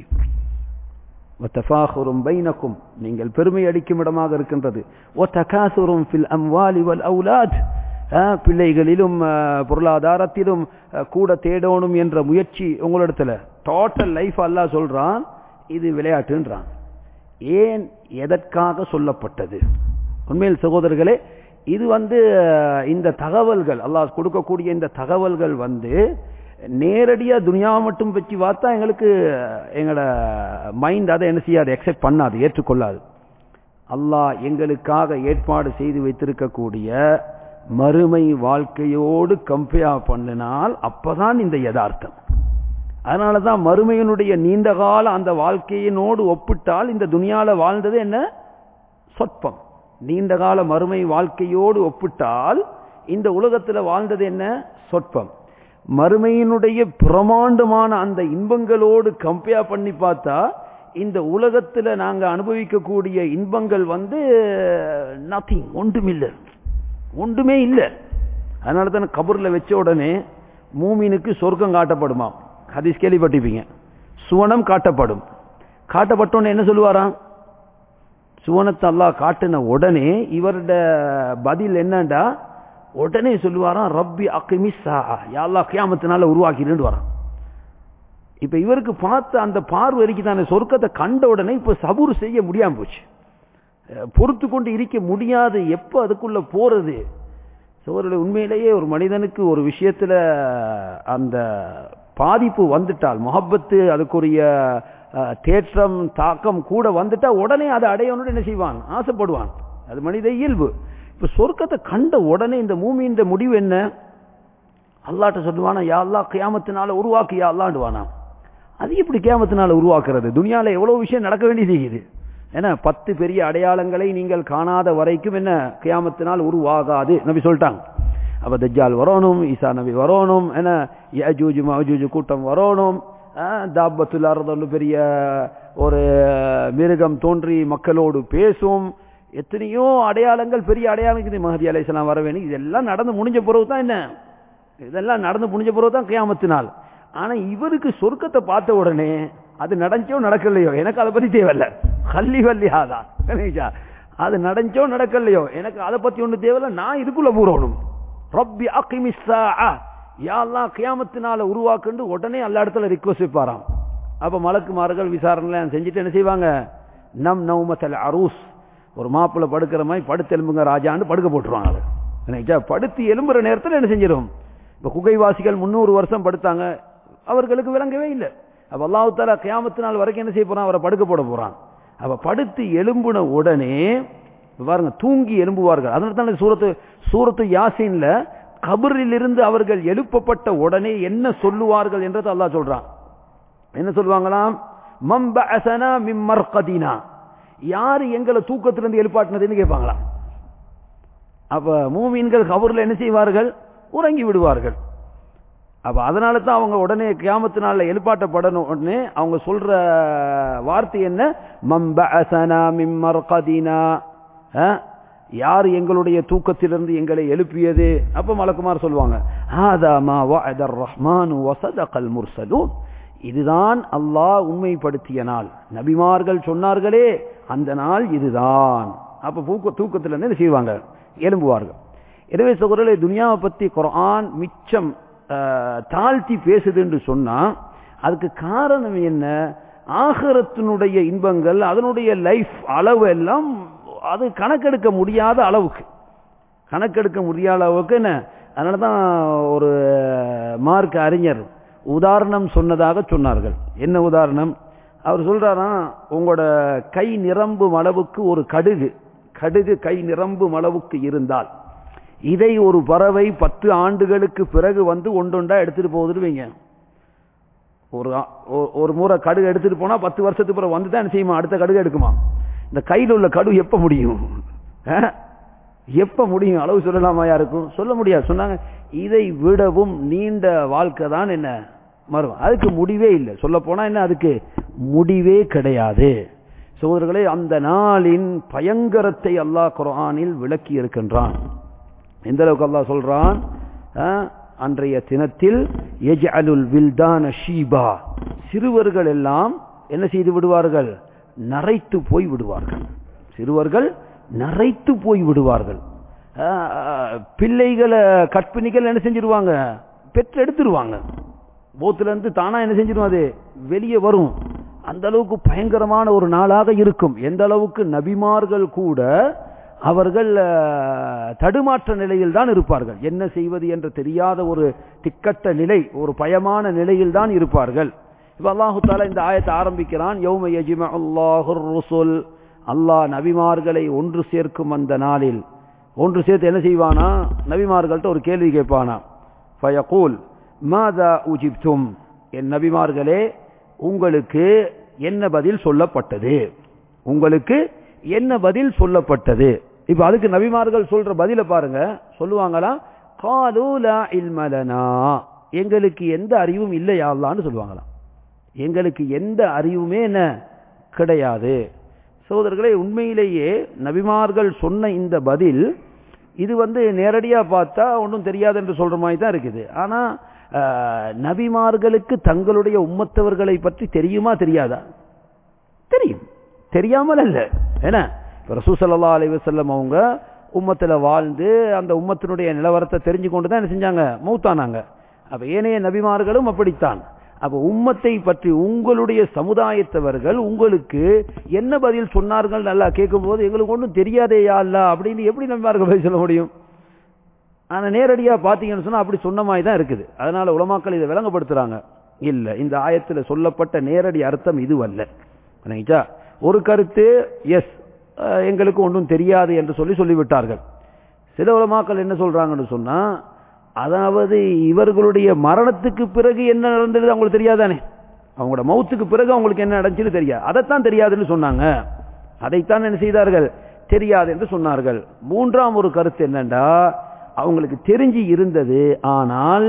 வத்தஃபாஹுரும் பைனக்கும் நீங்கள் பெருமை அடிக்கும் இடமாக இருக்கின்றது ஒத்தகாசுரும் ஃபில் அம்வாலி வல் அவுலாத் அஹ், பிள்ளைகளிலும் அஹ், பொருளாதாரத்திலும் அஹ், கூட தேடணும் என்ற முயற்சி உங்களிடத்துல டோட்டல் லைஃப் அல்லாஹ் சொல்றான் இது விளையாட்டுன்றான் ஏன் எதற்காக சொல்லப்பட்டது உண்மையில் சகோதரர்களே இது வந்து அஹ், இந்த தகவல்கள் அல்லாஹ் கொடுக்கக்கூடிய இந்த தகவல்கள் வந்து நேரடியா துனியா மட்டும் வச்சு பார்த்தா எங்களுக்கு எங்களோட மைண்ட் அதை என்ன செய்யாது எக்ஸெப்ட் பண்ணாது ஏற்றுக்கொள்ளாது அல்லாஹ் எங்களுக்காக ஏற்பாடு செய்து வைத்திருக்கக்கூடிய மறுமை வாழ்க்கையோடு கம்பேர் பண்ணினால் அப்பதான் இந்த யதார்த்தம் அதனாலதான் மறுமையினுடைய நீண்ட கால அந்த வாழ்க்கையினோடு ஒப்பிட்டால் இந்த துனியால வாழ்ந்தது என்ன சொற்பம் நீண்ட கால மறுமை வாழ்க்கையோடு ஒப்பிட்டால் இந்த உலகத்தில் வாழ்ந்தது என்ன சொற்பம் மறுமையினுடைய பிரமாண்டமான அந்த இன்பங்களோடு கம்பேர் பண்ணி பார்த்தா இந்த உலகத்தில் நாங்க அனுபவிக்கக்கூடிய இன்பங்கள் வந்து நத்திங் ஒன்றுமில்லை ஒன்றுமே இல்லை அதனால தான் கபூர்ல வச்ச உடனே மூமினுக்கு சொர்க்கம் காட்டப்படுமா ஹதீஸ் கேள்விப்பட்டிருப்பீங்க சுவனம் காட்டப்படும் காட்டப்பட்டோன்னு என்ன சொல்லுவாராம் சுவனத்தை அல்லாஹ் காட்டின உடனே இவரோட பதில் என்னண்டா உடனே சொல்லுவாராம் ரப்பி அக்கிமிஸ் யாழ்லா கியாமத்தினால உருவாக்கிட்டு வரான் இப்ப இவருக்கு பார்த்த அந்த பார்வரிக்கு தானே சொர்க்கத்தை கண்ட உடனே இப்ப சபூர் செய்ய முடியாம போச்சு அஹ் பொறுத்து கொண்டு இருக்க முடியாது எப்ப அதுக்குள்ள போறது சோழர்கள் உண்மையிலேயே ஒரு மனிதனுக்கு ஒரு விஷயத்துல அந்த பாதிப்பு வந்துட்டால் முகப்பத்து அதுக்குரிய அஹ், தேற்றம் தாக்கம் கூட வந்துட்டா உடனே அதை அடையணும்னு என்ன செய்வான் ஆசைப்படுவான் அது மனித இயல்பு இப்ப சொர்க்கத்தை கண்ட உடனே இந்த மூமியின் முடிவு என்ன அல்லாட்ட சொல்லுவானா யா அல்லா கியாமத்தினால உருவாக்கி யா அல்லாண்டுவானா அது எப்படி கியாமத்தினால உருவாக்குறது துனியால எவ்வளவு விஷயம் நடக்க வேண்டியது இருக்குது ஏன்னா பத்து பெரிய அடையாளங்களை நீங்கள் காணாத வரைக்கும் என்ன கியாமத்தினால் உருவாகாது நபி சொல்லிட்டாங்க அப்ப தஜ்ஜால் வரணும் ஈசா நபி வரணும் என்ன யஜூஜ் மஜூஜ் கூட்டம் வரணும் தாபத்துல் அறதொன்று பெரிய ஒரு மிருகம் தோன்றி மக்களோடு பேசும் எத்தனையோ அடையாளங்கள் பெரிய அடையாளம் மஹதி அலைசலாம் வர வேணும் இதெல்லாம் நடந்து முடிஞ்ச பிறகு தான் என்ன இதெல்லாம் நடந்து முடிஞ்ச பிறகு தான் கியாமத்தினால் ஆனா இவருக்கு சொர்க்கத்தை பார்த்த உடனே அது நடஞ்சோ நடக்கலையோ எனக்கு அதை பத்தி தேவையில்ல கல்லி வல்லியாதான் அது நடஞ்சோ நடக்கலையோ எனக்கு அதை பத்தி ஒண்ணு தேவையில்ல நான் இதுக்குள்ள பூரணும் ரப்பி அக்கிமிஸ்ஸா யாழ்லாம் கியாமத்தினால உருவாக்குண்டு உடனே எல்லா இடத்துல ரிக்வஸ்ட் வைப்பாராம் அப்ப மலக்குமார்கள் விசாரணை செஞ்சுட்டு என்ன செய்வாங்க நம் நௌமத்தல் அரூஸ் ஒரு மாப்பிள்ள படுக்கிற மாதிரி படுத்து எலும்புங்க ராஜான்னு படுக்க போட்டுருவாங்க அதை. படுத்து எலும்புற நேரத்தில் என்ன செஞ்சிடும் இப்ப குகைவாசிகள் முன்னூறு வருஷம் படுத்தாங்க அவர்களுக்கு விளங்கவே இல்லை அப்ப அல்லாஹு தாலா கியாமத்து நாள் வரைக்கும் என்ன செய்ய போறான் அவரை படுக்க போட போறான் அப்ப படுத்து எலும்புன உடனே இப்ப பாருங்க தூங்கி எலும்புவார்கள் அதனால தான் சூரத்து சூரத்து யாசீன்ல கபரில் இருந்து அவர்கள் எழுப்பப்பட்ட உடனே என்ன சொல்லுவார்கள் என்றது அல்லாஹ் சொல்றான் என்ன சொல்லுவாங்களாம் மம்பஅசனா மிம் மர்கதினா யாரு எங்களை தூக்கத்திலிருந்து எழுப்பாட்டினதுன்னு கேட்பாங்களாம் அப்ப மூமீன்கள் கபூர்ல என்ன செய்வார்கள் உறங்கி விடுவார்கள் அப்ப அதனால தான் அவங்க உடனே கியாமத்து நாள்ல எழுப்பாட்டப்படணும் உடனே அவங்க சொல்ற வார்த்தை என்ன மம்பஅசனா மிம் மர்கதினா யார் எங்களுடைய தூக்கத்திலிருந்து எங்களை எழுப்பியது அப்ப மலக்குமார் சொல்லுவாங்க ஹாதா மா வஅத ரஹ்மான் வஸதகல் முர்சலூன் இதுதான் அல்லாஹ் உண்மைப்படுத்திய நாள் நபிமார்கள் சொன்னார்களே அந்த நாள் இதுதான் அப்ப தூக்க தூக்கத்துல இருந்து என்ன செய்வாங்க எழும்புவார்கள் எனவே சகோதரர்களே துனியாவை பத்தி குர்ஆன் மிச்சம் அஹ், தாழ்த்தி பேசுது என்று சொன்னா அதுக்கு காரணம் என்ன ஆகரத்தினுடைய இன்பங்கள் அதனுடைய லைஃப் அளவு எல்லாம் அது கணக்கெடுக்க முடியாத அளவுக்கு கணக்கெடுக்க முடியாத அளவுக்கு என்ன அதனால தான் ஒரு மார்க் அறிஞர் உதாரணம் சொன்னதாக சொன்னார்கள் என்ன உதாரணம் அவர் சொல்றாராம் உங்களோட கை நிரம்பும் அளவுக்கு ஒரு கடுகு கடுகு கை நிரம்பும் அளவுக்கு இருந்தால் இதை ஒரு பறவை பத்து ஆண்டுகளுக்கு பிறகு வந்து ஒன்றொண்டா எடுத்துட்டு போகுதுன்னு வைங்க ஒரு ஆ- ஒ- ஒரு முறை கடுகு எடுத்துட்டு போனா பத்து வருஷத்துக்கு பிறகு வந்து தான் என்ன செய்யுமா அடுத்த கடுகு எடுக்குமா இந்த கையில் உள்ள கடுகு எப்ப முடியும் அஹ்? எப்ப முடியும் அளவு சொல்லலாமா யாருக்கும் சொல்ல முடியாது சொன்னாங்க இதை விடவும் நீண்ட வாழ்க்கை தான் என்ன மரும் அதுக்கு முடிவே இல்லை சொல்ல போனா என்ன அதுக்கு முடிவே கிடையாது சகோதரர்களே அந்த நாளின் பயங்கரத்தை அல்லாஹ் குர்ஆனில் விளக்கி இருக்கின்றான் எந்த அளவுக்கு அல்லாஹ் சொல்றான் அஹ், அன்றைய தினத்தில் எஜ்அலுல் வில்தான ஷீபா சிறுவர்கள் எல்லாம் என்ன செய்து விடுவார்கள் நரைத்து போய் விடுவார்கள் சிறுவர்கள் நரைத்து போய் விடுவார்கள் அஹ், பிள்ளைகளை கற்பிணிகள் என்ன செஞ்சிருவாங்க பெற்று எடுத்துருவாங்க போத்துல இருந்து தானா என்ன செஞ்சிடும் அது வெளியே வரும் அந்த அளவுக்கு பயங்கரமான ஒரு நாளாக இருக்கும் எந்த அளவுக்கு நபிமார்கள் கூட அவர்கள் அஹ், தடுமாற்ற நிலையில் தான் இருப்பார்கள் என்ன செய்வது என்று தெரியாத ஒரு திக்கட்ட நிலை ஒரு பயமான நிலையில் தான் இருப்பார்கள் இப்ப அல்லாஹு தாலா இந்த ஆயத்தை ஆரம்பிக்கிறான் யௌம யஜ்ம அல்லாஹுர் ருசுல் அல்லாஹ் நபிமார்களை ஒன்று சேர்க்கும் அந்த நாளில் ஒன்று சேர்த்து என்ன செய்வானா நபிமார்கள்ட்ட ஒரு கேள்வி கேட்பானா ஃபயகூல் மாதா உஜிப்தும் என் நபிமார்களே உங்களுக்கு என்ன பதில் சொல்லப்பட்டது உங்களுக்கு என்ன பதில் சொல்லப்பட்டது இப்ப அதுக்கு நபிமார்கள் சொல்ற பதில பாருங்க சொல்லுவாங்களா காலு லா இல்ம லனா எங்களுக்கு எந்த அறிவும் இல்லையா அல்லான்னு சொல்லுவாங்களாம் எங்களுக்கு எந்த அறிவுமே என்ன கிடையாது சகோதரர்களே உண்மையிலேயே நபிமார்கள் சொன்ன இந்த பதில் இது வந்து நேரடியா பார்த்தா ஒன்றும் தெரியாது என்று சொல்ற மாதிரி தான் இருக்குது ஆனா அஹ், நபிமார்களுக்கு தங்களுடைய உம்மத்தவர்களை பற்றி தெரியுமா தெரியாதா தெரியும் தெரியாமல் அல்ல என்ன இப்ப ரசூ ஸல்லல்லாஹு அலைஹி வஸல்லம் அவங்க உம்மத்துல வாழ்ந்து அந்த உம்மத்தினுடைய நிலவரத்தை தெரிஞ்சு கொண்டு தான் என்ன செஞ்சாங்க மௌத்தானாங்க அப்ப ஏனைய நபிமார்களும் அப்படித்தான் அப்ப உம்மத்தை பற்றி உங்களுடைய சமுதாயத்தவர்கள் உங்களுக்கு என்ன பதில் சொன்னார்கள் நல்லா கேட்கும்போது எங்களுக்கு ஒன்றும் தெரியாதேயா அல்ல அப்படின்னு எப்படி நபிமார்கள் பதில் சொல்ல முடியும் ஆனா நேரடியா பாத்தீங்கன்னு சொன்னா அப்படி சொன்ன மாதிரி தான் இருக்குது அதனால உலமாக்கள் இதை விளங்கப்படுத்துறாங்க இல்ல இந்த ஆயத்துல சொல்லப்பட்ட நேரடி அர்த்தம் இதுவல்ல விளங்கிச்சா ஒரு கருத்து எஸ் எங்களுக்கு ஒன்றும் தெரியாது என்று சொல்லி சொல்லிவிட்டார்கள் சில உலமாக்கள் என்ன சொல்றாங்கன்னு சொன்னா அதாவது இவர்களுடைய மரணத்துக்கு பிறகு என்ன நடந்தது அவங்களுக்கு தெரியாதானே அவங்களோட மௌத்துக்கு பிறகு அவங்களுக்கு என்ன நடந்துச்சுன்னு தெரியாது அதைத்தான் தெரியாதுன்னு சொன்னாங்க அதைத்தான் என்ன செய்தார்கள் தெரியாது என்று சொன்னார்கள் மூன்றாம் ஒரு கருத்து என்னண்டா அவங்களுக்கு தெரிஞ்சு இருந்தது ஆனால்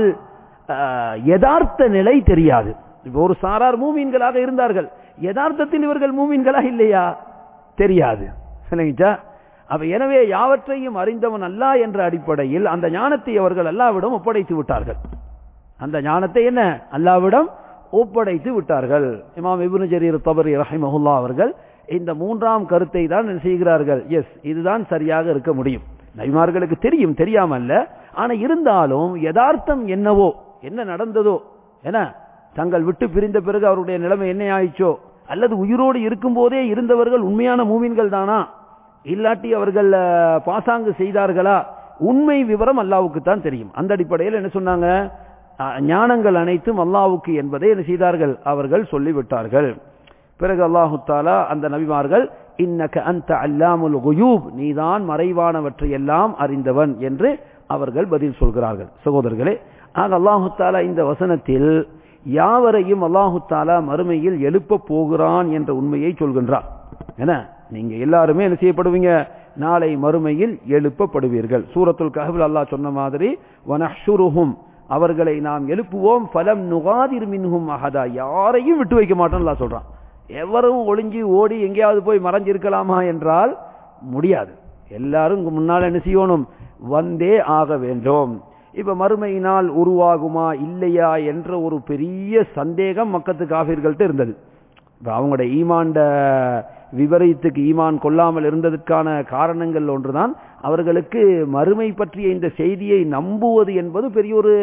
அஹ், யதார்த்த நிலை தெரியாது இப்ப ஒரு சாரார் மூமீன்களாக இருந்தார்கள் யதார்த்தத்தில் இவர்கள் மூமீன்களா இல்லையா தெரியாது சரிங்களா அப்ப எனவே யாவற்றையும் அறிந்தவன் அல்லா என்ற அடிப்படையில் அந்த ஞானத்தை அவர்கள் அல்லாவிடம் ஒப்படைத்து விட்டார்கள் அந்த ஞானத்தை என்ன அல்லாவிடம் ஒப்படைத்து விட்டார்கள் இமாம் இப்னு ஜரீர் தபரி ரஹிமஹுல்லா அவர்கள் இந்த மூன்றாம் கருத்தை தான் என்ன செய்கிறார்கள் எஸ் இதுதான் சரியாக இருக்க முடியும் நபிமார்களுக்கு தெரியும் தெரியாமல்ல ஆனா இருந்தாலும் யதார்த்தம் என்னவோ என்ன நடந்ததோ என்ன தங்கள் விட்டு பிரிந்த பிறகு அவருடைய நிலைமை என்ன ஆயிச்சோ அல்லது உயிரோடு இருக்கும் போதே இருந்தவர்கள் உண்மையான மூமின்கள் தானா இல்லாட்டி அவர்கள் அஹ், பாசாங்கு செய்தார்களா உண்மை விவரம் அல்லாவுக்கு தான் தெரியும் அந்த அடிப்படையில் என்ன சொன்னாங்க அஹ், ஞானங்கள் அனைத்தும் அல்லாவுக்கு என்பதை என்ன செய்தார்கள் அவர்கள் சொல்லிவிட்டார்கள் பிறகு அல்லாஹு தாலா அந்த நபிமார்கள் இன்னக அந்த அல்லாமுல் குயூப் நீதான் மறைவானவற்றை எல்லாம் அறிந்தவன் என்று அவர்கள் பதில் சொல்கிறார்கள் சகோதரர்களே ஆக அல்லாஹு தாலா இந்த வசனத்தில் யாவரையும் அல்லாஹு தாலா மறுமையில் எழுப்ப போகிறான் என்ற உண்மையை சொல்கின்றார் என்ன நீங்க எல்லாருமே என்ன செய்யப்படுவீங்க நாளை மறுமையில் எழுப்பப்படுவீர்கள் சூரத்துல் கஹபில் அல்லாஹ் சொன்ன மாதிரி வனஹ்ஷுருஹும் அவர்களை நாம் எழுப்புவோம் ஃபலம் நுகாதிர் மின்ஹும் அஹதா யாரையும் விட்டு வைக்க மாட்டோம் அல்லாஹ் சொல்றான் எவரும் ஒளிஞ்சு ஓடி எங்கேயாவது போய் மறைஞ்சிருக்கலாமா என்றால் முடியாது எல்லாரும் இங்க முன்னால் என்ன செய்யணும் வந்தே ஆக வேண்டும் இப்ப மறுமையினால் உருவாகுமா இல்லையா என்ற ஒரு பெரிய சந்தேகம் மக்கத்து காபிர்கள்ட்ட இருந்தது இப்ப அவங்களுடைய ஈமாண்ட விபரீத்துக்கு ஈமான் கொள்ளாமல் இருந்ததற்கான காரணங்கள் ஒன்றுதான் அவர்களுக்கு மறுமை பற்றிய இந்த செய்தியை நம்புவது என்பது பெரிய ஒரு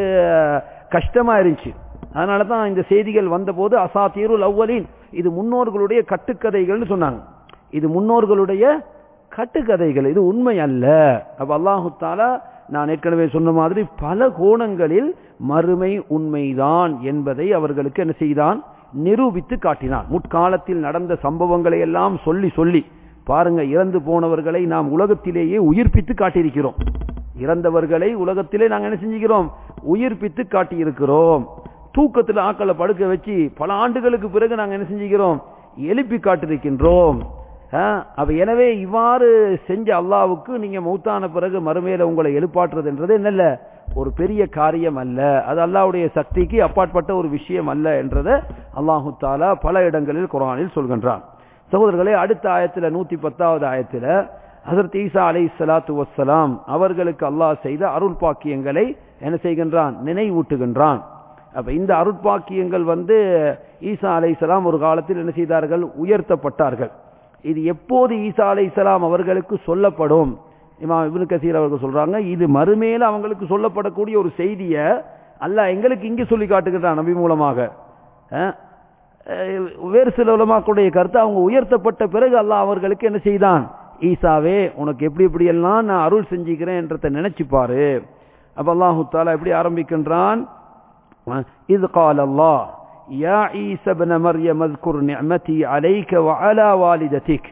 கஷ்டமா இருந்துச்சு அதனால தான் இந்த செய்திகள் வந்தபோது அசாத்தீருல் அவ்வலின் இது முன்னோர்களுடைய கட்டுக்கதைகள்னு சொன்னாங்க இது முன்னோர்களுடைய கட்டுக்கதைகள் இது உண்மை அல்ல அப்ப அல்லாஹு தாலா நான் ஏற்கனவே சொன்ன மாதிரி பல கோணங்களில் மறுமை உண்மைதான் என்பதை அவர்களுக்கு என்ன செய்தான் நிரூபித்து காட்டினான் முற்காலத்தில் நடந்த சம்பவங்களை எல்லாம் சொல்லி சொல்லி பாருங்க இறந்து போனவர்களை நாம் உலகத்திலேயே உயிர்ப்பித்து காட்டியிருக்கிறோம் இறந்தவர்களை உலகத்திலே நாங்கள் என்ன செஞ்சுக்கிறோம் உயிர்ப்பித்து காட்டியிருக்கிறோம் தூக்கத்தில் ஆக்களை படுக்க வச்சு பல ஆண்டுகளுக்கு பிறகு நாங்கள் என்ன செஞ்சுக்கிறோம் எழுப்பி காட்டிருக்கின்றோம் அப்ப எனவே இவ்வாறு செஞ்ச அல்லாவுக்கு நீங்க மௌத்தான பிறகு மறுமையில உங்களை எழுப்பாற்றுறது என்றது என்னல்ல ஒரு பெரிய காரியம் அல்ல அது அல்லாவுடைய சக்திக்கு அப்பாற்பட்ட ஒரு விஷயம் அல்ல என்றதை அல்லாஹு தாலா பல இடங்களில் குரானில் சொல்கின்றான் சகோதரர்களே அடுத்த ஆயத்துல நூத்தி பத்தாவது ஆயத்துல ஹசரத் ஈசா அலை சலாத்து வசலாம் அவர்களுக்கு அல்லாஹ் செய்த அருள் பாக்கியங்களை என்ன செய்கின்றான் நினைவூட்டுகின்றான் அப்ப இந்த அருட்பாக்கியங்கள் வந்து ஈசா அலை ஒரு காலத்தில் என்ன செய்தார்கள் உயர்த்தப்பட்டார்கள் இது எப்போது ஈசா அலை அவர்களுக்கு சொல்லப்படும் இமாம் இப்னு கசீர் அவர்கள் சொல்றாங்க இது மறுமையில அவங்களுக்கு சொல்லப்படக்கூடிய ஒரு செய்தியை அல்லாஹ் எங்களுக்கு இங்கே சொல்லி காட்டுகிறான் நபி மூலமாக அஹ், அஹ், வேறு சில உலமாக்களுடைய கருத்து அவங்க உயர்த்தப்பட்ட பிறகு அல்லாஹ் அவர்களுக்கு என்ன செய்தான் ஈசாவே உனக்கு எப்படி எப்படி எல்லாம் நான் அருள் செஞ்சுக்கிறேன் என்றதை நினைச்சு பாரு அப்ப அல்லாஹு தாலா எப்படி ஆரம்பிக்கின்றான் إذ قال الله يا عيسى ابن مريم اذكر نعمتي عليك وعلى والدتك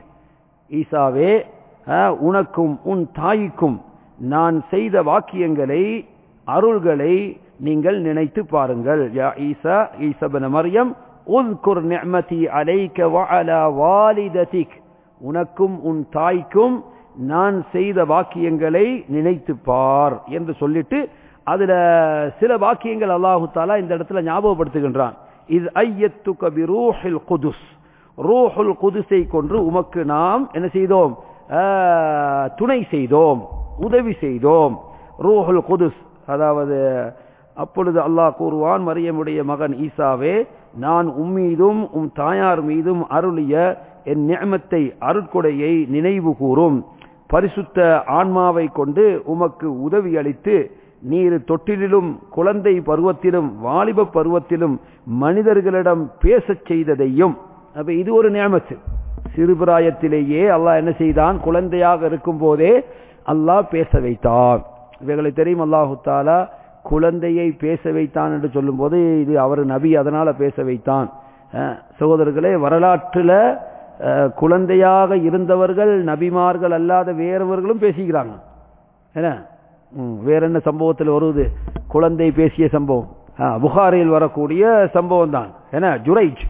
ஈசாவே அஹ், உனக்கும் உன் தாய்க்கும் நான் செய்த வாக்கியங்களை அருள்களை நீங்கள் நினைத்து பாருங்கள் யா ஈசா ஈசபன மரியம் உذ்குர் நிஅமதி அலைக்க வஅலா வாலிததிக் உனக்கும் உன் தாய்க்கும் நான் செய்த வாக்கியங்களை நினைத்து பார் என்று சொல்லிட்டு அதுல சில வாக்கியங்கள் அல்லாஹு தாலா இந்த இடத்துல ஞாபகப்படுத்துகின்றான் இது ஐயத்துக பிரூஹில் குதுஸ் ரூஹுல் குதுஸை கொன்று உமக்கு நாம் என்ன செய்தோம் ஆஹ், துணை செய்தோம் உதவி செய்தோம் ரூஹுல் குதுஸ் அதாவது அப்பொழுது அல்லாஹ் கூறுவான் மரியமுடைய மகன் ஈசாவே நான் உம்மீதும் உம் தாயார் மீதும் அருளிய என் நியமத்தை அருட்கொடையை நினைவு கூறும் பரிசுத்த ஆன்மாவை கொண்டு உமக்கு உதவி அளித்து நீர் தொட்டிலும் குழந்தை பருவத்திலும் வாலிப பருவத்திலும் மனிதர்களிடம் பேசச் செய்ததையும் அப்ப இது ஒரு நியமத்து சிறுபிராயத்திலேயே அல்லாஹ் என்ன செய்தான் குழந்தையாக இருக்கும் போதே அல்லாஹ் பேச வைத்தான் இவைகளை தெரியும் அல்லாஹு தாலா குழந்தையை பேச வைத்தான் என்று சொல்லும்போது இது அவர் நபி அதனால பேச வைத்தான் அஹ், சகோதரர்களே வரலாற்றுல அஹ், குழந்தையாக இருந்தவர்கள் நபிமார்கள் அல்லாத வேறவர்களும் பேசிக்கிறாங்க என்ன ம், வேற என்ன சம்பவத்தில் வருவது குழந்தை பேசிய சம்பவம் ஆ, புகாரில் வரக்கூடிய சம்பவம் தான் என்ன ஜுரைஜ்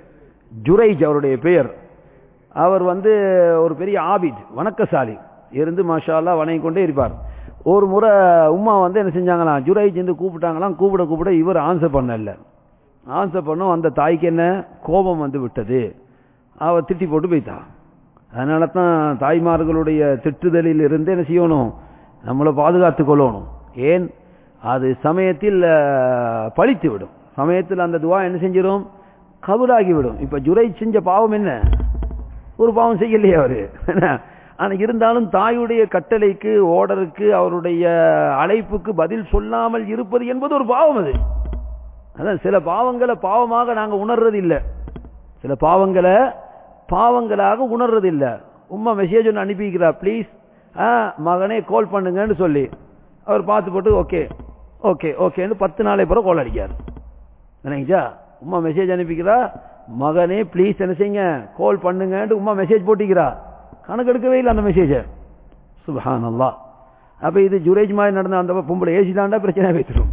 ஜுரைஜ் அவருடைய பெயர் அவர் வந்து ஒரு பெரிய ஆபித் வணக்கசாலி இருந்து மாஷா அல்லாஹ் வணங்கி கொண்டே இருப்பார் ஒரு முறை உம்மா வந்து என்ன செஞ்சாங்களாம் ஜுரைஜ் என்று கூப்பிட்டாங்களாம் கூப்பிட கூப்பிட இவர் ஆன்சர் பண்ணல ஆன்சர் பண்ணும் அந்த தாய்க்கு என்ன கோபம் வந்து விட்டது அவ திட்டி போட்டு போய்த்தான் அதனால தான் தாய்மார்களுடைய திட்டுதலில் இருந்து என்ன செய்யணும் நம்மளை பாதுகாத்து கொள்ளணும் ஏன் அது சமயத்தில் அஹ், பழித்து விடும் சமயத்தில் அந்த துவா என்ன செஞ்சிடும் கபூலாகி விடும் இப்ப ஜுரை செஞ்ச பாவம் என்ன ஒரு பாவம் செய்யலையே அவரு ஆனா இருந்தாலும் தாயுடைய கட்டளைக்கு ஓர்டருக்கு அவருடைய அழைப்புக்கு பதில் சொல்லாமல் இருப்பது என்பது ஒரு பாவம் அது அதான் சில பாவங்களை பாவமாக நாங்க உணர்றது இல்ல சில பாவங்களை பாவங்களாக உணர்றது இல்ல உம்மா மெசேஜ் ஒன்று அனுப்பிக்கிறா ப்ளீஸ் மகனே கால் பண்ணுங்கன்னு சொல்லி அவர் பார்த்து போட்டு ஓகே ஓகே ஓகேன்னு பத்து நாளை பிறகு கால் அடிக்காரு நினைச்சா உம்மா மெசேஜ் அனுப்பிக்கிறா மகனே ப்ளீஸ் என்ன செய்யுங்க கால் பண்ணுங்கன்ட்டு உம்மா மெசேஜ் போட்டிக்கிறா கணக்கெடுக்கவே இல்லை அந்த மெசேஜை சுபஹானல்லாஹ் அப்ப இது ஜுரேஜ் மாதிரி நடந்த அந்த பொம்பளை ஏசி தாண்டா பிரச்சனை வைத்துடும்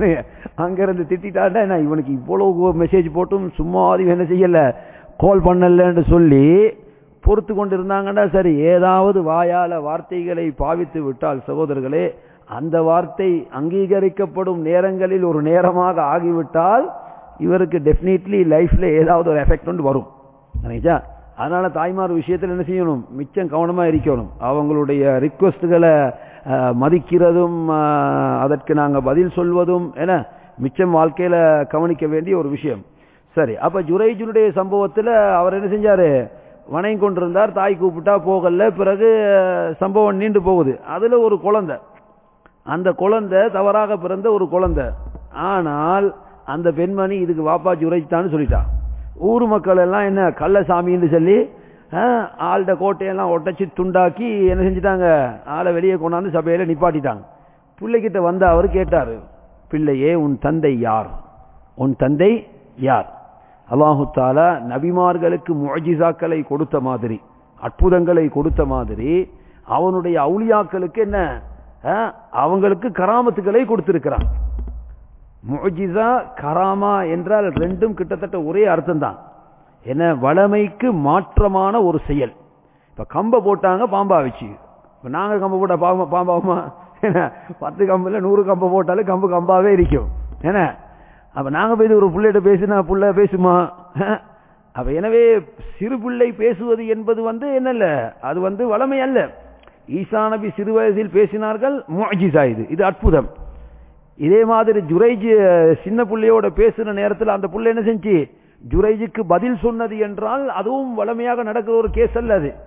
அங்க இருந்து திட்டாண்டா என்ன இவனுக்கு இவ்வளவு மெசேஜ் போட்டும் சும்மா அது என்ன செய்யல கால் பண்ணலன்னு சொல்லி பொறுத்து கொண்டு இருந்தாங்கன்னா சரி ஏதாவது வாயால வார்த்தைகளை பாவித்து விட்டால் சகோதரர்களே அந்த வார்த்தை அங்கீகரிக்கப்படும் நேரங்களில் ஒரு நேரமாக ஆகிவிட்டால் இவருக்கு டெஃபினெட்லி லைஃப்ல ஏதாவது ஒரு எஃபெக்ட் ஒன்று வரும் நினைச்சா அதனால தாய்மார் விஷயத்தில் என்ன செய்யணும் மிச்சம் கவனமா இருக்கணும் அவங்களுடைய ரிக்வஸ்ட்களை மதிக்கிறதும் அஹ், அதற்கு நாங்க பதில் சொல்வதும் என மிச்சம் வாழ்க்கையில கவனிக்க வேண்டிய ஒரு விஷயம் சரி அப்ப ஜுரைஜுனுடைய சம்பவத்துல அவர் என்ன செஞ்சாரு வணங்கி கொண்டிருந்தார் தாய் கூப்பிட்டா போகல பிறகு அஹ், சம்பவம் நீண்டு போகுது அதுல ஒரு குழந்தை அந்த குழந்தை தவறாக பிறந்த ஒரு குழந்தை ஆனால் அந்த பெண்மணி இதுக்கு வாப்பா ஜுரைத்தான்னு சொல்லிட்டான் ஊர் மக்கள் எல்லாம் என்ன கள்ளசாமின்னு சொல்லி ஆஹ், ஆள்ட கோட்டையெல்லாம் ஒட்டச்சு துண்டாக்கி என்ன செஞ்சிட்டாங்க ஆளை வெளியே கொண்டாந்து சபையில நிப்பாட்டிட்டாங்க பிள்ளைகிட்ட வந்து அவர் கேட்டாரு பிள்ளையே உன் தந்தை யார் உன் தந்தை யார் அல்லாஹு தாலா நபிமார்களுக்கு முஜிசாக்களை கொடுத்த மாதிரி அற்புதங்களை கொடுத்த மாதிரி அவனுடைய அவுளியாக்களுக்கு என்ன ஆஹ், அவங்களுக்கு கராமத்துகளை கொடுத்திருக்கிறான் முஜிசா கராமா என்றால் ரெண்டும் கிட்டத்தட்ட ஒரே அர்த்தம் தான் என்ன வளமைக்கு மாற்றமான ஒரு செயல் இப்ப கம்ப போட்டாங்க பாம்பா வச்சு இப்ப நாங்க கம்ப போட்டா பாம்பா பாம்பாவுமா என்ன பத்து கம்புல நூறு கம்ப போட்டாலும் கம்பு கம்பாவே இருக்கும் என்ன அப்ப நாங்க போய் ஒரு பிள்ளைகிட்ட பேசினா புள்ள பேசுமா அஹ்? அப்ப எனவே சிறு பிள்ளை பேசுவது என்பது வந்து என்னல்ல அது வந்து வளமை அல்ல ஈசா நபி சிறு வயதில் பேசினார்கள் முஜிசா இது இது அற்புதம் இதே மாதிரி ஜுரைஜ் சின்ன புள்ளையோட பேசுற நேரத்தில் அந்த புள்ள என்ன செஞ்சு ஜுரைஜுக்கு பதில் சொன்னது என்றால் அதுவும் வளமையாக நடக்கிற ஒரு கேஸ் அல்ல அது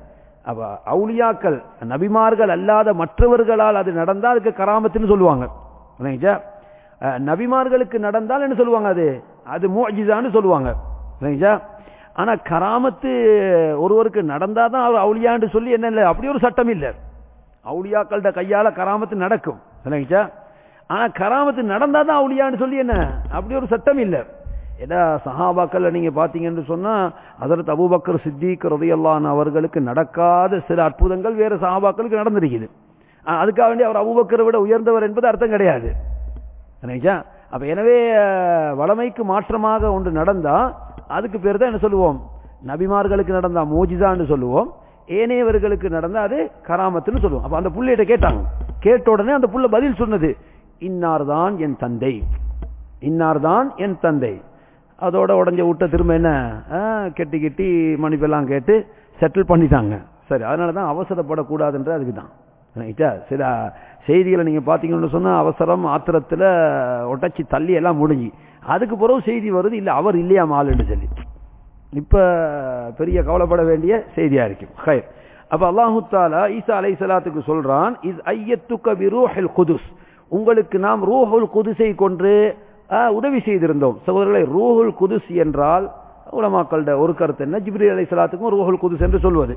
அப்ப அவுலியாக்கள் நபிமார்கள் அல்லாத மற்றவர்களால் அது நடந்தால் அதுக்கு கராமத்துன்னு சொல்லுவாங்க இல்லைங்களா? அஹ், நபிமார்களுக்கு நடந்தால் என்ன சொல்லுவாங்க அது அது முஅஜிசான்னு சொல்லுவாங்க இல்லைங்களா? ஆனா கராமத்து ஒருவருக்கு நடந்தாதான் அவர் அவுலியான்னு சொல்லி என்ன இல்லை அப்படி ஒரு சட்டம் இல்லை அவுலியாக்கள்ட கையால கராமத்து நடக்கும் இல்லைங்களா? ஆனா கராமத்து நடந்தாதான் அவுலியான்னு சொல்லி என்ன அப்படி ஒரு சட்டம் இல்லை ஏதா சஹாபாக்கள்ல நீங்க பாத்தீங்கன்னு சொன்னா அதற்கு அபூபக்கர் சித்திக் ரதியல்லான் அவர்களுக்கு நடக்காத சில அற்புதங்கள் வேற சஹாபாக்களுக்கு நடந்திருக்குது ஆஹ் அதுக்காக வேண்டி அவர் அபூபக்கரை விட உயர்ந்தவர் என்பது அர்த்தம் கிடையாது சரிங்களா? அப்ப எனவே அஹ், வளமைக்கு மாற்றமாக ஒன்று நடந்தா அதுக்கு பேர் தான் என்ன சொல்லுவோம் நபிமார்களுக்கு நடந்தா மோஜிதான்னு சொல்லுவோம் ஏனையவர்களுக்கு நடந்தா அது கராமத்துன்னு சொல்லுவோம் அப்ப அந்த புள்ளையிட்ட கேட்டாங்க கேட்ட உடனே அந்த புள்ள பதில் சொன்னது இன்னார்தான் என் தந்தை இன்னார்தான் என் தந்தை அதோட உடஞ்ச விட்ட திரும்ப என்ன ஆ, கெட்டி கெட்டி மன்னிப்பெல்லாம் கேட்டு செட்டில் பண்ணிட்டாங்க சரி அதனால தான் அவசரப்படக்கூடாதுன்ற அதுக்கு தான் ரைட்டா சில செய்திகளை நீங்க பாத்தீங்கன்னு சொன்னா அவசரம் ஆத்திரத்துல ஒட்டச்சி தள்ளி எல்லாம் முடிஞ்சு அதுக்கு பிறகு செய்தி வருது இல்ல அவர் இல்லையா மாலுன்னு சொல்லி இப்ப பெரிய கவலைப்பட வேண்டிய செய்தியா இருக்கும் ஹைர் அப்ப அல்லாஹு தாலா ஈசா அலை சலாத்துக்கு சொல்றான் இது ஐயத்துக்க விரூஹில் குதுஸ் உங்களுக்கு நாம் ரூஹுல் குதுஸை கொண்டு ஆ, உதவி செய்திருந்தோம் சகோதரர்களை ரூஹுல் குதுஸ் என்றால் உலமாக்களோட ஒரு கருத்து என்ன ஜிப்ரி அலை சலாத்துக்கும் ரூஹுல் குதுஸ் என்று சொல்வது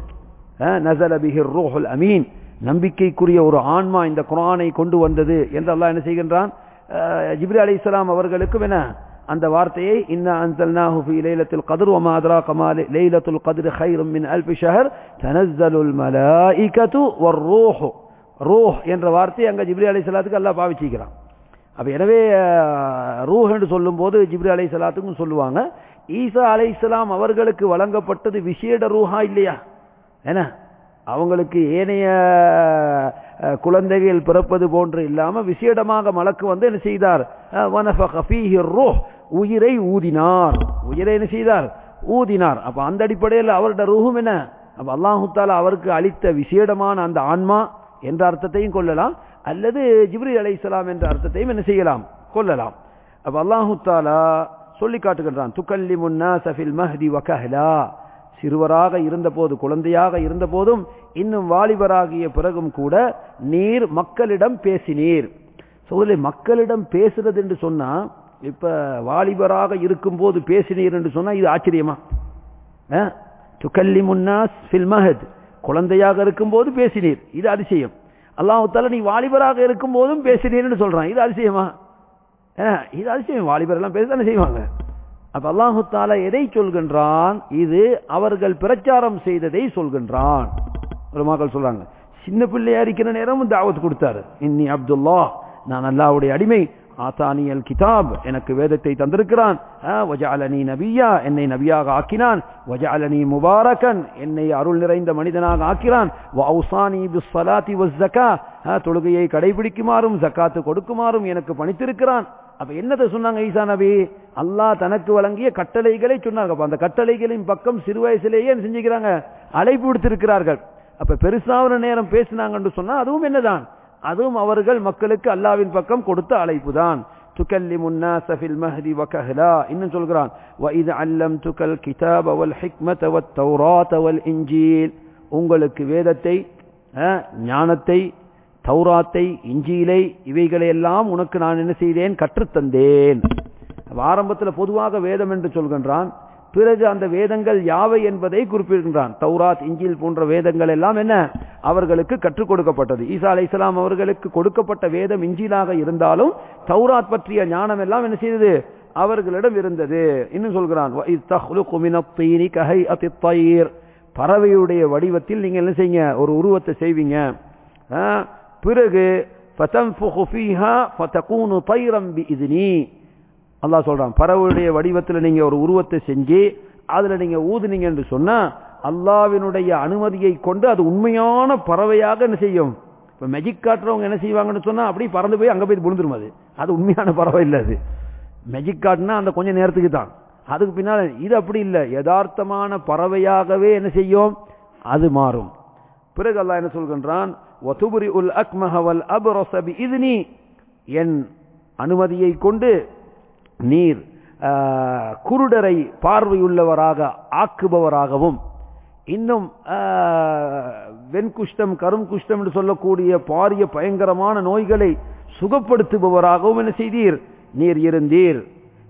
நசல பிஹிர் ரூஹுல் அமீன் நம்பிக்கைக்குரிய ஒரு ஆன்மா இந்த குர்ஆனை கொண்டு வந்தது என்று அல்லாஹ் என்ன செய்கின்றான் அஹ், ஜிப்ரி அலைஹிஸ்ஸலாம் அவர்களுக்கும் என்ன அந்த வார்த்தையை இன்ன அன்சல்னாஹு ஃபீ லைலத்தில் கத்ர் வமா அத்ராக மா லைலத்துல் கத்ர் கைரும் மின் அல்ஃபி ஷஹர் தனஸ்ஸலுல் மலாயிகத்து வர்ரூஹு ரூஹ் என்ற வார்த்தையை அங்க ஜிப்ரி அலைஹிஸ்ஸலாத்துக்கு அல்லாஹ் பாவிச்சிக்கிறான் அப்ப எனவே அஹ், ரூஹ் என்று சொல்லும்போது ஜிப்ரி அலைஹிஸ்ஸலாத்துக்கும் சொல்லுவாங்க ஈசா அலைஹிஸ்ஸலாம் அவர்களுக்கு வழங்கப்பட்டது விசேட ரூஹா இல்லையா என்ன அவங்களுக்கு ஏனைய அஹ், குழந்தைகள் பிறப்பது போன்று இல்லாம விசேடமாக மலக்கு வந்து என்ன செய்தார் அஹ், வனஃபக ஃபீஹி ரூஹ் உயிரை ஊதினார் உயிரை என்ன செய்தார் ஊதினார் அப்ப அந்த அடிப்படையில் அவருடைய ரூஹும் என்ன அப்ப அல்லாஹு தாலா அவருக்கு அளித்த விசேடமான அந்த ஆன்மா என்ற அர்த்தத்தையும் கொள்ளலாம் அல்லது ஜிப்ரி அலைஹிஸ்ஸலாம் என்ற அர்த்தத்தையும் என்ன செய்யலாம் கொள்ளலாம் அப்ப அல்லாஹு தாலா சொல்லி காட்டுகின்றான் துக்கல்லி முன்னா சஃபில் மஹதி வகஹலா சிறுவராக இருந்தபோது குழந்தையாக இருந்த போதும் இன்னும் வாலிபராகிய பிறகும் கூட நீர் மக்களிடம் பேசினீர் சோதரி மக்களிடம் பேசுறது என்று சொன்னா இப்ப வாலிபராக இருக்கும் போது பேசினீர் என்று சொன்னா இது ஆச்சரியமா துக்கல்லி முன்னாஸ் ஃபில் மஹத் குழந்தையாக இருக்கும் போது பேசினீர் இது அதிசயம் அல்லாஹு தாலா நீ வாலிபராக இருக்கும் போதும் பேசினீர்னு சொல்றான் இது அதிசயமா ஏன், இது அதிசயம் வாலிபர் எல்லாம் பேசத்தானே செய்வாங்க அப்ப அல்லாஹு தாலா எதை சொல்கின்றான் இது அவர்கள் பிரச்சாரம் செய்ததை சொல்கின்றான் ஒரு மக்கள் சொல்றாங்க சின்ன பிள்ளையா இருக்கிற நேரமும் தாவத் கொடுத்தாரு இன்னி அப்துல்லா நான் அல்லாஹ்வுடைய அடிமை ஆத்தானியல் கிதாப் எனக்கு வேதத்தை தந்திருக்கிறான் ஆ, வஜஅலனி நபியா என்னை நபியாக ஆக்கினான் வஜஅலனி முபாரக்கன் என்னை அருள் நிறைந்த மனிதனாக ஆக்கிறான் வௌசானி பிஸ்ஸலாத்தி வஸ்ஸகா ஆ, தொழுகையை கடைபிடிக்குமாறும் ஜக்காத்து கொடுக்குமாறும் எனக்கு பணித்திருக்கிறான் அப்ப என்னதை சொன்னாங்க ஈசா நபி அல்லாஹ் தனக்கு வழங்கிய கட்டளைகளை சொன்னாங்க அப்ப அந்த கட்டளைகளின் பக்கம் சிறு வயசுலேயே என்ன செஞ்சுக்கிறாங்க அழைப்பு விடுத்திருக்கிறார்கள் அப்ப பெருசான நேரம் பேசினாங்கன்னு சொன்னா அதுவும் என்னதான் அதுவும் அவர்கள் மக்களுக்கு அல்லாவின் பக்கம் கொடுத்த அழைப்பு தான் تكلم الناس في المهد وكهلا இன்னும் சொல்கிறான் وَإِذْ عَلَّمْتُكَ الْكِتَابَ وَالْحِكْمَةَ وَالتَّوْرَاةَ وَالْإِنْجِيلَ உங்களுக்கு வேதத்தை அஹ், ஞானத்தை தௌராத்தை இஞ்சியிலை இவைகளை எல்லாம் உனக்கு நான் என்ன செய்தேன் கற்றுத்தந்தேன் அப்ப ஆரம்பத்துல பொதுவாக வேதம் என்று சொல்கின்றான் பிறகு அந்த வேதங்கள் யாவை என்பதை குறிப்பிடுகின்றான் தௌராத் இஞ்சில் போன்ற வேதங்கள் எல்லாம் என்ன அவர்களுக்கு கற்றுக் கொடுக்கப்பட்டது ஈசா அலைஹிஸ்ஸலாம் அவர்களுக்கு கொடுக்கப்பட்ட வேதம் இஞ்சிலாக இருந்தாலும் தௌராத் பற்றிய ஞானம் எல்லாம் என்ன செய்தது அவர்களிடம் இருந்தது இன்னும் சொல்கிறான் وَإِذْ تَخْلُقُ مِنَ الطِّينِ كَهَيْئَةِ الطَّيْرِ பறவையுடைய வடிவத்தில் நீங்க என்ன செய்யுங்க ஒரு உருவத்தை செய்வீங்க ஆ, பிறகு فَتَنْفُخُ فِيهَا فَتَكُونُ طَيْرًا بِإِذْنِي அல்லாஹ் சொல்றான் பறவையுடைய வடிவத்தில் நீங்க ஒரு உருவத்தை செஞ்சு அதுல நீங்க ஊதுனீங்க என்று சொன்னா அல்லாவினுடைய அனுமதியை கொண்டு அது உண்மையான பறவையாக என்ன செய்யும் இப்ப மெஜிக் காட்டுறவங்க என்ன செய்வாங்கன்னு சொன்னா அப்படியே பறந்து போய் அங்க போய் விழுந்துரும் அது அது உண்மையான பறவை இல்ல அது மெஜிக் காட்டுனா அந்த கொஞ்ச நேரத்துக்கு தான் அதுக்கு பின்னால இது அப்படி இல்லை யதார்த்தமான பறவையாகவே என்ன செய்யும் அது மாறும் பிறகு அல்லாஹ் என்ன சொல்கின்றான் வதுபுரி உல் அக்மஹவல் அபரசபி இதுனி என் அனுமதியை கொண்டு நீர் ஆ, குருடரை பார்வையுள்ளவராக ஆக்குபவராகவும் இன்னும் வெண்குஷ்டம் கருங்குஷ்டம் என்று சொல்லக்கூடிய பாரிய பயங்கரமான நோய்களை சுகப்படுத்துபவராகவும் என்ன செய்தீர் நீர் இருந்தீர்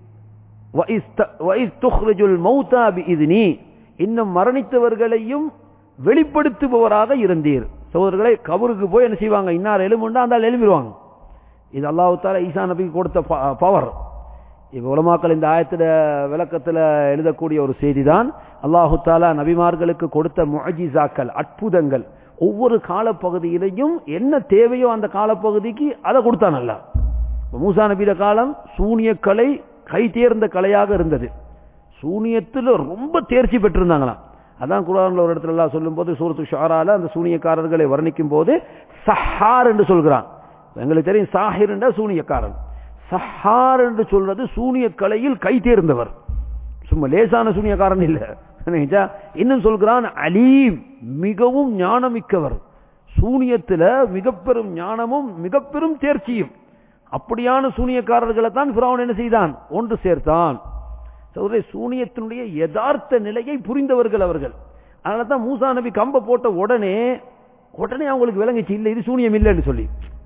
இன்னும் மரணித்தவர்களையும் வெளிப்படுத்துபவராக இருந்தீர் சகோதரர்களை கபருக்கு போய் என்ன செய்வாங்க இன்னார் எலும்புண்டா அந்த எழும்பிடுவாங்க இது அல்லாஹால ஈசா நபிக்கு கொடுத்த பவர் இப்ப உலமாக்கள் இந்த ஆயத்துல விளக்கத்துல எழுதக்கூடிய ஒரு செய்தி தான் அல்லாஹு தாலா நபிமார்களுக்கு கொடுத்த முஜிசாக்கள் அற்புதங்கள் ஒவ்வொரு காலப்பகுதியிலையும் என்ன தேவையோ அந்த காலப்பகுதிக்கு அதை கொடுத்தான் அல்ல மூசா நபியில காலம் சூனிய கலை கை தேர்ந்த கலையாக இருந்தது சூனியத்தில் ரொம்ப தேர்ச்சி பெற்றிருந்தாங்களாம் அதான் குரான்ல ஒரு இடத்துல எல்லாம் சொல்லும் போது சூரத்து ஷாரால அந்த சூனியக்காரர்களை வர்ணிக்கும் போது சஹார் என்று சொல்கிறான் எங்களுக்கு தெரியும் சாஹிர் என்ற சூனியக்காரன் சஹார் என்று சொல்றது சூனிய கலையில் கை தேர்ந்தவர் சும்மா லேசான சூனியக்காரன் இல்ல இன்னும் சொல்கிறான் அலீம் மிகவும் ஞானமிக்கவர் சூனியத்துல மிக பெரும் ஞானமும் மிக பெரும் தேர்ச்சியும் அப்படியான சூனியக்காரர்களை தான் பிராவன் என்ன செய்தான் ஒன்று சேர்த்தான் சகோதரி சூனியத்தினுடைய யதார்த்த நிலையை புரிந்தவர்கள் அவர்கள் அதனால தான் மூசா நபி கம்ப போட்ட உடனே உடனே அவங்களுக்கு விளங்குச்சு இல்லை இது சூனியம் இல்லைன்னு சொல்லி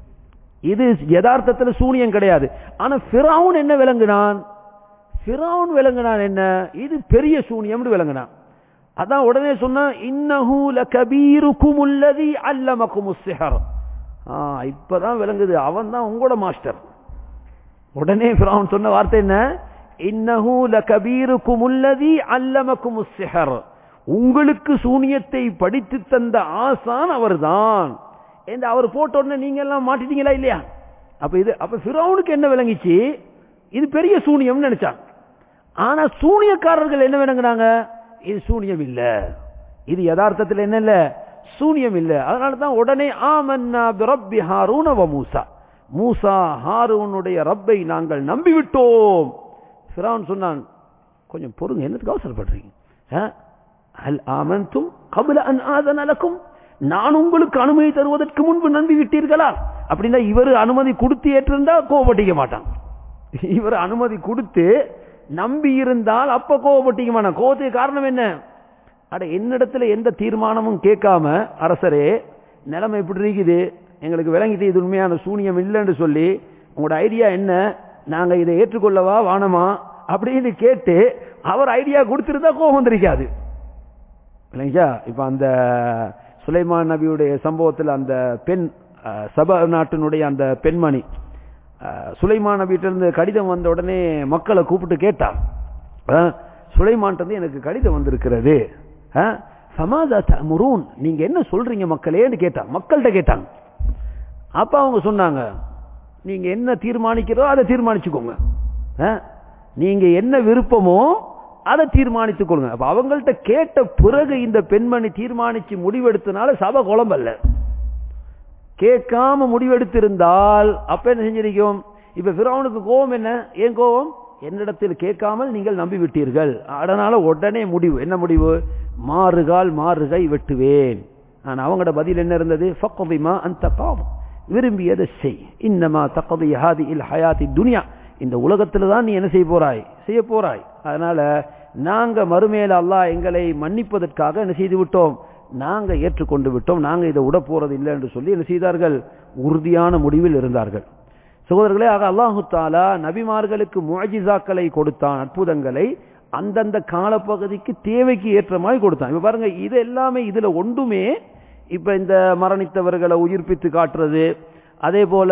இது யதார்த்தத்தில் சூனியம் கிடையாது ஆனா பிராவுன் என்ன விளங்குனான் பிராவுன் விளங்குனான் என்ன இது பெரிய சூனியம் விளங்குனான் அதான் உடனே சொன்னா இன்னஹு லகபீருக்கும் உள்ளதி அல்லமக்கும் சிஹர் இப்பதான் விளங்குது அவன் தான் உங்களோட மாஸ்டர் உடனே பிராவுன் சொன்ன வார்த்தை என்ன இன்னஹு லகபீருக்கும் உள்ளதி அல்லமக்கும் சிஹர் உங்களுக்கு சூனியத்தை படித்து தந்த ஆசான் அவர்தான் என்று அவர் போட்ட உடனே நீங்க எல்லாம் மாட்டிட்டீங்களா இல்லையா அப்ப இது அப்ப பிறவுனுக்கு என்ன விளங்கிச்சு இது பெரிய சூனியம் நினைச்சான் ஆனா சூனியக்காரர்கள் என்ன விளங்குனாங்க இது சூனியம் இல்ல இது யதார்த்தத்தில் என்ன இல்ல சூனியம் இல்ல அதனால தான் உடனே ஆமன்னா பிரப்பி ஹாரூன மூசா மூசா ஹாரூனுடைய ரப்பை நாங்கள் நம்பிவிட்டோம் பிறவன் சொன்னான் கொஞ்சம் பொறுங்க என்னத்துக்கு அவசரப்படுறீங்க அல் ஆமன்தும் கபல அன் ஆதனலக்கும் நான் உங்களுக்கு அனுமதி தருவதற்கு முன்பு நம்பி விட்டீர்களா அப்படின்னா இவர் அனுமதி கொடுத்து ஏற்றிருந்தா கோவப்பட்டிக்க மாட்டான் இவர் அனுமதி கொடுத்து நம்பி இருந்தால் அப்ப கோவப்பட்டிக்க மாட்டான் கோவத்துக்கு காரணம் என்ன அட என்னிடத்துல எந்த தீர்மானமும் கேட்காம அரசரே நிலைமை எப்படி இருக்குது எங்களுக்கு விளங்கிட்டு இது உண்மையான சூனியம் இல்லைன்னு சொல்லி உங்களோட ஐடியா என்ன நாங்க இதை ஏற்றுக்கொள்ளவா வானமா அப்படின்னு கேட்டு அவர் ஐடியா கொடுத்திருந்தா கோபம் வந்திருக்காது இல்லைங்களா இப்ப அந்த சுலைமான் நபியுடைய சம்பவத்தில் அந்த பெண் சப நாட்டினுடைய அந்த பெண்மணி சுலைமான் நபியிட்டிருந்து கடிதம் வந்த உடனே மக்களை கூப்பிட்டு கேட்டான் சுலைமான் எனக்கு கடிதம் வந்திருக்கிறது சமாதா முருன் நீங்க என்ன சொல்றீங்க மக்களேன்னு கேட்டான் மக்கள்கிட்ட கேட்டாங்க அப்ப அவங்க சொன்னாங்க நீங்க என்ன தீர்மானிக்கிறோ அதை தீர்மானிச்சுக்கோங்க நீங்க என்ன விருப்பமோ அதை தீர்மானித்துக் கொள்ளுங்க அப்ப அவங்கள்ட்ட கேட்ட பிறகு இந்த பெண்மணி தீர்மானிச்சு முடிவெடுத்தனால சபை குழம்பல்ல கேட்காம முடிவெடுத்திருந்தால் அப்ப என்ன செஞ்சிருக்கும் இப்ப பிறவனுக்கு கோபம் என்ன ஏன் கோபம் என்னிடத்தில் கேட்காமல் நீங்கள் நம்பி விட்டீர்கள் அதனால உடனே முடிவு என்ன முடிவு மாறுகால் மாறுகை வெட்டுவேன் நான் அவங்களோட பதில் என்ன இருந்தது ஃபக்கதிமா அந்த பாவம் விரும்பியதை செய் இன்னமா தக்கது ஹாதி இல் ஹயாத்தி துனியா இந்த உலகத்துல தான் நீ என்ன செய்ய போறாய் செய்ய போறாய் அதனால நாங்க மறுமேல அல்லாஹ் எங்களை மன்னிப்பதற்காக என்ன செய்து விட்டோம் நாங்க ஏற்றுக்கொண்டு விட்டோம் நாங்க இதை விட போறது இல்லை என்று சொல்லி என்ன செய்தார்கள் உறுதியான முடிவில் இருந்தார்கள் சகோதரர்களே ஆக அல்லாஹு தாலா நபிமார்களுக்கு முஜிசாக்களை கொடுத்தான் அற்புதங்களை அந்தந்த காலப்பகுதிக்கு தேவைக்கு ஏற்ற மாதிரி கொடுத்தான் இப்ப பாருங்க இது எல்லாமே இதுல ஒன்றுமே இப்ப இந்த மரணித்தவர்களை உயிர்ப்பித்து காட்டுறது அதே போல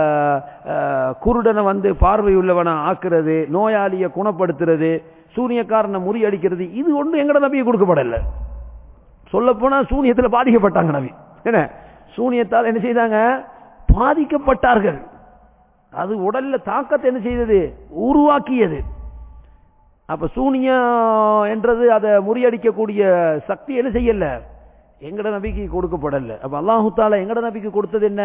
குருடனை வந்து பார்வையுள்ளவனை ஆக்குறது நோயாளியை குணப்படுத்துறது சூனியக்காரனை முறியடிக்கிறது இது ஒன்று எங்கட நபியை கொடுக்கப்படல சொல்ல போனா சூனியத்தில் பாதிக்கப்பட்டாங்க நபி என்ன சூனியத்தால் என்ன செய்தாங்க பாதிக்கப்பட்டார்கள் அது உடல்ல தாக்கத்தை என்ன செய்தது உருவாக்கியது அப்ப சூனியம் என்றது அதை முறியடிக்கக்கூடிய சக்தி என்ன செய்யல எங்கட நபிக்கு கொடுக்கப்படல அப்ப அல்லாஹு தாலா எங்கட நபிக்கு கொடுத்தது என்ன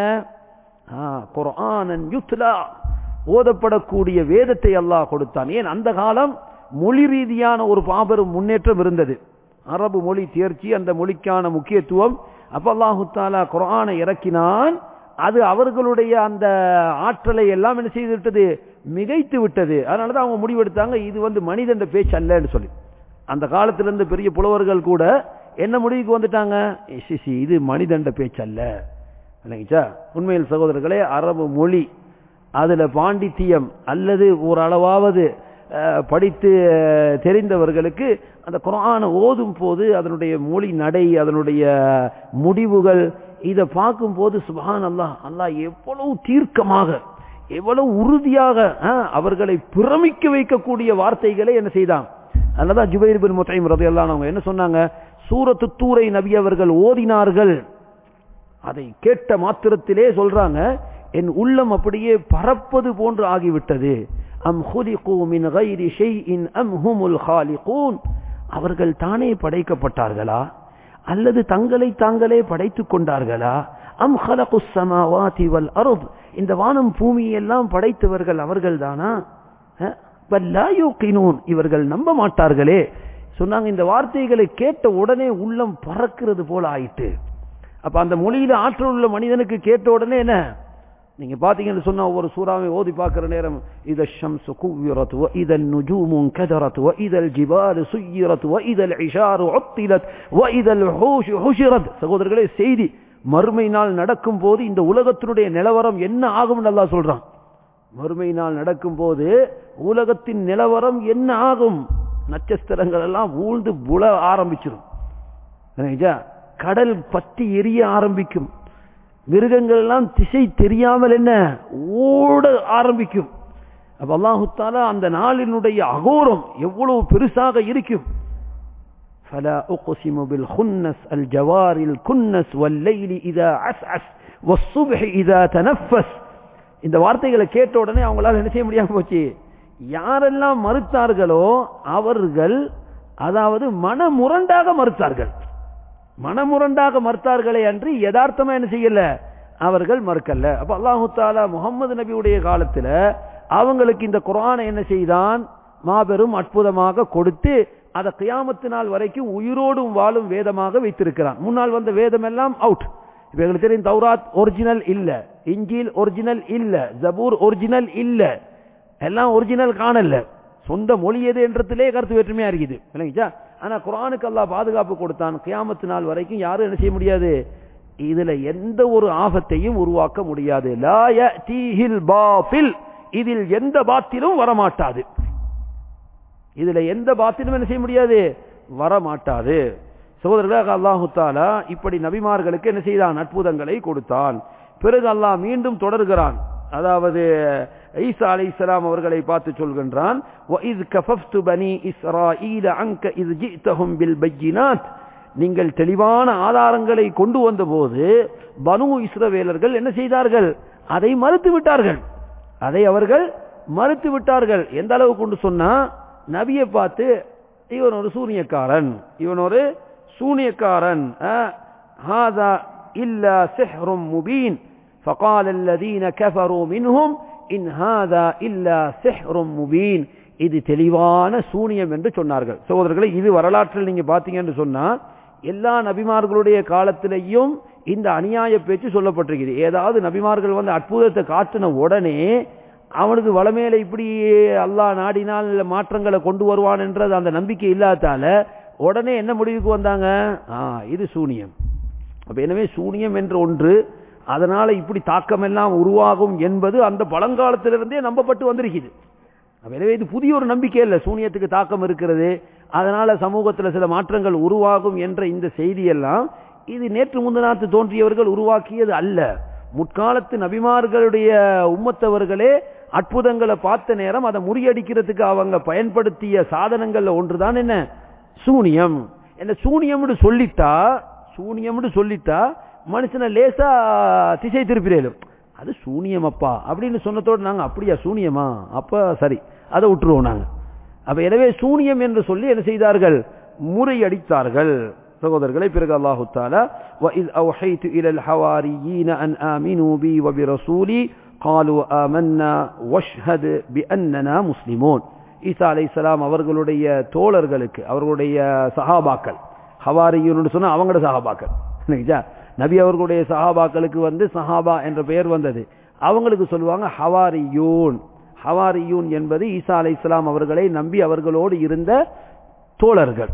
குர்ஆனன் யுத்லா ஓதப்படக்கூடிய வேதத்தை அல்லாஹ் கொடுத்தான் ஏன் அந்த காலம் மொழி ரீதியான ஒரு பாபெரும் முன்னேற்றம் இருந்தது அரபு மொழி தேர்ச்சி அந்த மொழிக்கான முக்கியத்துவம் அப்ப அல்லாஹு தாலா குரானை இறக்கினான் அது அவர்களுடைய அந்த ஆற்றலை எல்லாம் என்ன செய்து விட்டது மிகைத்து விட்டது அதனாலதான் அவங்க முடிவெடுத்தாங்க இது வந்து மனிதன் பேச்சு அல்லன்னு சொல்லி அந்த காலத்திலிருந்து பெரிய புலவர்கள் கூட என்ன முடிவுக்கு வந்துட்டாங்க சிசி இது மனிதண்ட பேச்சல்ல இல்லைங்கச்சா உண்மையில் சகோதரர்களே அரபு மொழி அதுல பாண்டித்தியம் அல்லது ஓரளவாவது அஹ், படித்து அஹ், தெரிந்தவர்களுக்கு அந்த குரானை ஓதும் போது அதனுடைய மொழி நடை அதனுடைய முடிவுகள் இதை பார்க்கும் போது சுபஹான் அல்லாஹ் அல்லாஹ் எவ்வளவு தீர்க்கமாக எவ்வளவு உறுதியாக அஹ், அவர்களை பிரமிக்க வைக்கக்கூடிய வார்த்தைகளை என்ன செய்தான் அதனாலதான் ஜுபைர் பின் முத்தைம் ரதையெல்லாம் அவங்க என்ன சொன்னாங்க சூரத்து தூரை நபி அவர்கள் ஓதினார்கள் அதை கேட்ட மாத்திரத்திலே சொல்றாங்க என் உள்ளம் அப்படியே பறப்பது போன்று ஆகிவிட்டது அம் ஹுலிகூ மின் கைரி ஷைஇன் அம் ஹுமுல் ஹாலிகூன் அவர்கள் தானே படைக்கப்பட்டார்களா அல்லது தங்களை தாங்களே படைத்துக் கொண்டார்களா அம் ஹலகுஸ் ஸமாவாதி வல் அர்த் இந்த வானம் பூமி எல்லாம் படைத்தவர்கள் அவர்கள்தானா அஹ், பல் லா யூகினூன் இவர்கள் நம்ப மாட்டார்களே சொன்னாங்க இந்த வார்த்தைகளை கேட்ட உடனே உள்ளம் பறக்கிறது போல ஆயிட்டு அப்ப அந்த மொழியில ஆற்றல் உள்ள மனிதனுக்கு கேட்ட உடனே என்ன நீங்க பாத்தீங்கன்னு சொன்னா ஒவ்வொரு சூறாவை ஓதி பார்க்கிற நேரம் இத ஷம்சு குவ்விரத் வ இதல் நுஜூமு கதரத் வ இதல் ஜிபாலு சுய்யிரத் வ இதல் இஷாரு உத்திலத் வ இதல் ஹூஷு ஹுஷிரத் சகோதரர்களே செய்தி மறுமை நாள் நடக்கும் போது இந்த உலகத்தினுடைய நிலவரம் என்ன ஆகும்னு அல்லாஹ் சொல்றான் மறுமை நாள் நடக்கும் போது உலகத்தின் நிலவரம் என்ன ஆகும் நட்சத்திரங்கள் எல்லாம் ஊழ்ந்து புல ஆரம்பிச்சிடும் சரிங்களா? கடல் பற்றி எரிய ஆரம்பிக்கும் மிருகங்கள் எல்லாம் திசை தெரியாமல் என்ன ஓட ஆரம்பிக்கும் அப்ப அல்லாஹு தாலா அந்த நாளினுடைய அகோரம் எவ்வளவு பெருசாக இருக்கும் فلا أقسم بالخنس الجوار الكنس والليل إذا عسعس والصبح إذا تنفس இந்த வார்த்தைகளை கேட்ட உடனே அவங்களால என்ன செய்ய முடியாம போச்சு யாரெல்லாம் மறுத்தார்களோ அவர்கள் அதாவது மனமுரண்டாக மறுத்தார்கள் மனமுரண்டாக மறுத்தார்களே அன்றி யதார்த்தமா என்ன செய்யல அவர்கள் மறுக்கல்ல அப்ப அல்லாஹு தாலா முகமது நபியுடைய காலத்துல அவங்களுக்கு இந்த குர்ஆனை என்ன செய்தான் மாபெரும் அற்புதமாக கொடுத்து அதை கியாமத்து நாள் வரைக்கும் உயிரோடும் வாழும் வேதமாக வைத்திருக்கிறான் முன்னால் வந்த வேதம் எல்லாம் அவுட் இப்ப எங்களுக்கு தெரியும் தௌராத் ஒரிஜினல் இல்ல இஞ்சில் ஒரிஜினல் இல்ல ஜபூர் ஒரிஜினல் இல்ல எல்லாம் ஒரிஜினல் காணல சொந்த மொழி எது என்றதிலே கருத்து வேற்றுமையா இருக்குது இல்லைங்களா ஆனா குர்ஆனுக்கு அல்லாஹ் பாதுகாப்பு கொடுத்தான் கியாமத்து நாள் வரைக்கும் யாரும் என்ன செய்ய முடியாது இதுல எந்த ஒரு ஆபத்தையும் உருவாக்க முடியாது லா யஅதீஹில் பாத்தில் இதில் எந்த பாத்திலும் வரமாட்டாது இதுல எந்த பாத்திலும் என்ன செய்ய முடியாது வரமாட்டாது சகோதரர்களாக அல்லாஹு தாலா இப்படி நபிமார்களுக்கு என்ன செய்தான் அற்புதங்களை கொடுத்தான் பிறகு அல்லாஹ் மீண்டும் தொடர்கிறான் அதாவது ஈசா அலைஹிஸ்ஸலாம் அவர்களை பார்த்து சொல்கின்றான் وَإِذْ كَفَفْتُ بَنِي إِسْرَائِيلَ عَنْكَ إِذْ جِئْتَهُمْ بِالْبَيِّنَاتِ நீங்கள் தெளிவான ஆதாரங்களை கொண்டு வந்தபோது பனு இஸ்ரவேலர்கள் என்ன செய்தார்கள் அதை மறுத்து விட்டார்கள் அதை அவர்கள் மறுத்து விட்டார்கள் எந்த அளவு கொண்டு சொன்னா நபியை பார்த்து இவன் ஒரு சூனியக்காரன் இவன் ஒரு சூனியக்காரன் அஹ், ஹாதா இல்லா சிஹ்ரும் முபீன் فقال الذين كفروا منهم إن هذا إلا سحر مبين இது தெளிவான சூனியம் என்று சொன்னார்கள் சகோதரர்களை இது வரலாற்றில் நீங்க பாத்தீங்கன்னு சொன்னா எல்லா நபிமார்களுடைய காலத்திலேயும் இந்த அநியாய பேச்சு சொல்லப்பட்டிருக்கிறது ஏதாவது நபிமார்கள் வந்து அற்புதத்தை காட்டின உடனே அவனுக்கு வளமேல இப்படி அல்லாஹ் நாடினால் மாற்றங்களை கொண்டு வருவான் என்றது அந்த நம்பிக்கை இல்லாதால உடனே என்ன முடிவுக்கு வந்தாங்க ஆ இது சூனியம் அப்ப எனவே சூனியம் என்ற ஒன்று அதனால இப்படி தாக்கம் எல்லாம் உருவாகும் என்பது அந்த பழங்காலத்திலிருந்தே நம்பப்பட்டு வந்திருக்குது அப்ப எனவே இது புதிய ஒரு நம்பிக்கை இல்லை சூனியத்துக்கு தாக்கம் இருக்கிறது அதனால சமூகத்தில் சில மாற்றங்கள் உருவாகும் என்ற இந்த செய்தியெல்லாம் இது நேற்று முந்தநாத்து தோன்றியவர்கள் உருவாக்கியது அல்ல முற்காலத்து நபிமார்களுடைய உம்மத்தவர்களே அற்புதங்களை பார்த்த நேரம் அதை முறியடிக்கிறதுக்கு அவங்க பயன்படுத்திய சாதனங்கள்ல ஒன்றுதான் என்ன சூனியம் என்ன சூனியம்னு சொல்லிட்டா சூனியம்னு சொல்லிட்டா மனுஷனை லேசா திசை திருப்பிடலும் அது சூனியம் அப்பா அப்படின்னு சொன்னதோடு நாங்க அப்படியா சூனியமா அப்ப சரி அதை விட்டுருவோம் நாங்க அப்ப எனவே சூனியம் என்று சொல்லி என்ன செய்தார்கள் முறையடித்தார்கள் சகோதரர்களை பிறகு அல்லாஹு தாலா وَإِذْ أَوْحَيْتُ إِلَى الْحَوَارِيِّينَ أَنْ آمِنُوا بِي وَبِرَسُولِي قَالُوا آمَنَّا وَاشْهَدْ بِأَنَّنَا مُسْلِمُونَ ஈசா அலைஹிஸ்ஸலாம் அவர்களுடைய தோழர்களுக்கு அவர்களுடைய சஹாபாக்கள் ஹவாரியூன்னு சொன்னா அவங்களோட சஹாபாக்கள் இல்லைங்களா? நபி அவர்களுடைய சஹாபாக்களுக்கு வந்து சஹாபா என்ற பெயர் வந்தது அவங்களுக்கு சொல்லுவாங்க ஹவாரியூன் ஹவாரியூன் என்பது ஈசா அலைஹிஸ்ஸலாம் அவர்களை நம்பி அவர்களோடு இருந்த தோழர்கள்